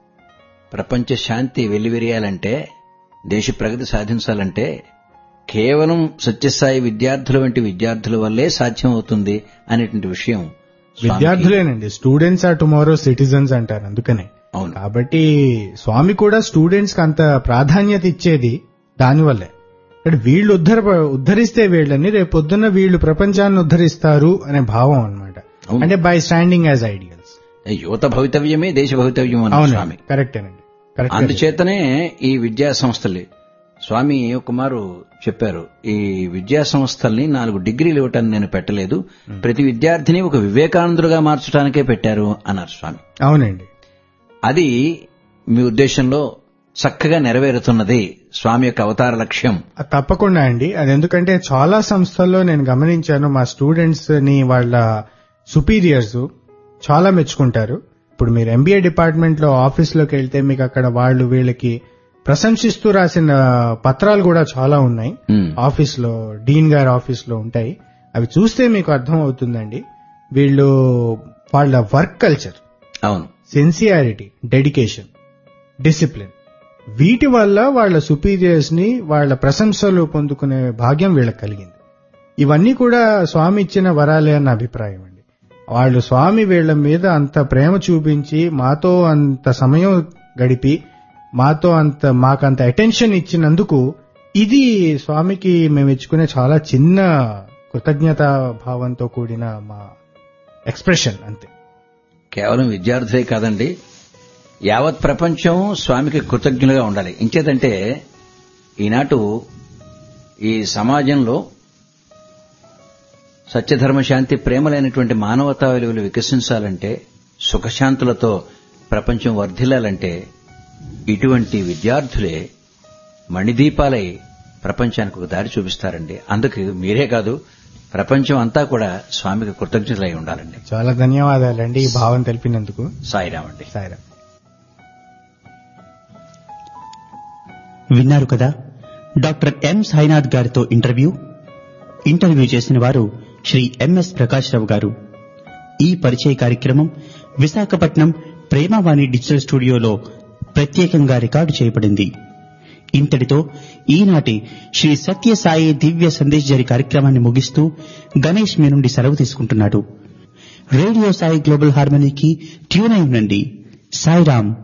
ప్రపంచ శాంతి వెల్లివిరియాలంటే దేశ ప్రగతి సాధించాలంటే కేవలం సత్యసాయి విద్యార్థుల వంటి విద్యార్థుల వల్లే సాధ్యం అవుతుంది అనేటువంటి విషయం స్వామికి- విద్యార్థులేనండి స్టూడెంట్స్ ఆర్ టుమారో సిటిజన్స్ అంటారు అందుకనే అవును కాబట్టి స్వామి కూడా స్టూడెంట్స్ కి అంత ప్రాధాన్యత ఇచ్చేది దానివల్లే ఇక్కడ వీళ్ళు ఉద్ధర ఉద్ధరిస్తే వీళ్ళని రేపు పొద్దున్న వీళ్ళు ప్రపంచాన్ని ఉద్ధరిస్తారు అనే భావం అన్నమాట అవును. అంటే బై స్టాండింగ్ యాజ్ ఐడియల్స్ యువత భవితవ్యమే దేశ భవితవ్యం అన్న స్వామి అవును కరెక్టేనండి కరెక్ట్ అందుచేతనే ఈ విద్యా సంస్థలు స్వామి కుమారు చెప్పారు ఈ విద్యా సంస్థల్ని నాలుగు డిగ్రీలు ఇవ్వటాన్ని నేను పెట్టలేదు ప్రతి విద్యార్థిని ఒక వివేకానందుడుగా మార్చడానికే పెట్టారు అన్నారు స్వామి అవునండి అది మీ ఉద్దేశంలో చక్కగా నెరవేరుతున్నది స్వామి యొక్క అవతార లక్ష్యం అది తప్పకుండా అండి అది ఎందుకంటే చాలా సంస్థల్లో నేను గమనించాను మా స్టూడెంట్స్ ని వాళ్ళ సుపీరియర్స్ చాలా మెచ్చుకుంటారు ఇప్పుడు మీరు ఎంబీఏ డిపార్ట్మెంట్ లో ఆఫీస్ లోకి వెళ్తే మీకు అక్కడ వాళ్ళు వీళ్ళకి ప్రశంసిస్తూ రాసిన పత్రాలు కూడా చాలా ఉన్నాయి ఉమ్, ఆఫీస్ లో డీన్ గారి ఆఫీస్ లో ఉంటాయి అవి చూస్తే మీకు అర్థం అవుతుందండి వీళ్ళు వాళ్ళ వర్క్ కల్చర్ అవును సిన్సియారిటీ డెడికేషన్ డిసిప్లిన్ వీటి వల్ల వాళ్ళ సుపీరియర్స్ ని వాళ్ళ ప్రశంసలు పొందుకునే భాగ్యం వీళ్ళకి కలిగింది ఇవన్నీ కూడా స్వామి ఇచ్చిన వరాలే అన్న అభిప్రాయం అండి వాళ్ళు స్వామి వీళ్ళ మీద అంత ప్రేమ చూపించి మాతో అంత సమయం గడిపి మాతో అంత మాకంత అటెన్షన్ ఇచ్చినందుకు ఇది స్వామికి మేము ఇచ్చుకునే చాలా చిన్న కృతజ్ఞతా భావంతో కూడిన మా ఎక్స్ప్రెషన్ అంతే కేవలం విద్యార్థులే కాదండి యావత్ ప్రపంచం స్వామికి కృతజ్ఞులుగా ఉండాలి ఇంచేతంటే ఈనాటు ఈ సమాజంలో సత్యధర్మ శాంతి ప్రేమలైనటువంటి మానవతా విలువలు వికసించాలంటే సుఖశాంతులతో ప్రపంచం వర్ధిల్లాలంటే ఇటువంటి విద్యార్థులే మణిదీపాలై ప్రపంచానికి ఒక దారి చూపిస్తారండి అందుకు మీరే కాదు ప్రపంచం అంతా కూడా స్వామికి కృతజ్ఞతలై ఉండాలండి చాలా ధన్యవాదాలండి ఈ భావం తెలిపినందుకు సాయిరామండి సాయిరా విన్నారు కదా డాక్టర్ ఎం సాయినాథ్ గారితో ఇంటర్వ్యూ ఇంటర్వ్యూ చేసిన వారు శ్రీ ఎంఎస్ ప్రకాశ్రావు గారు ఈ పరిచయ కార్యక్రమం విశాఖపట్నం ప్రేమవాణి డిజిటల్ స్టూడియోలో ప్రత్యేకంగా రికార్డు చేయబడింది ఇంతటితో ఈనాటి శ్రీ సత్యసాయి దివ్య సందేశ్ జరి కార్యక్రమాన్ని ముగిస్తూ గణేష్ మీ నుండి సెలవు తీసుకుంటున్నాడు రేడియో సాయి గ్లోబల్ హార్మనీకి ట్యూన్ అయి ఉండండి సాయిరామ్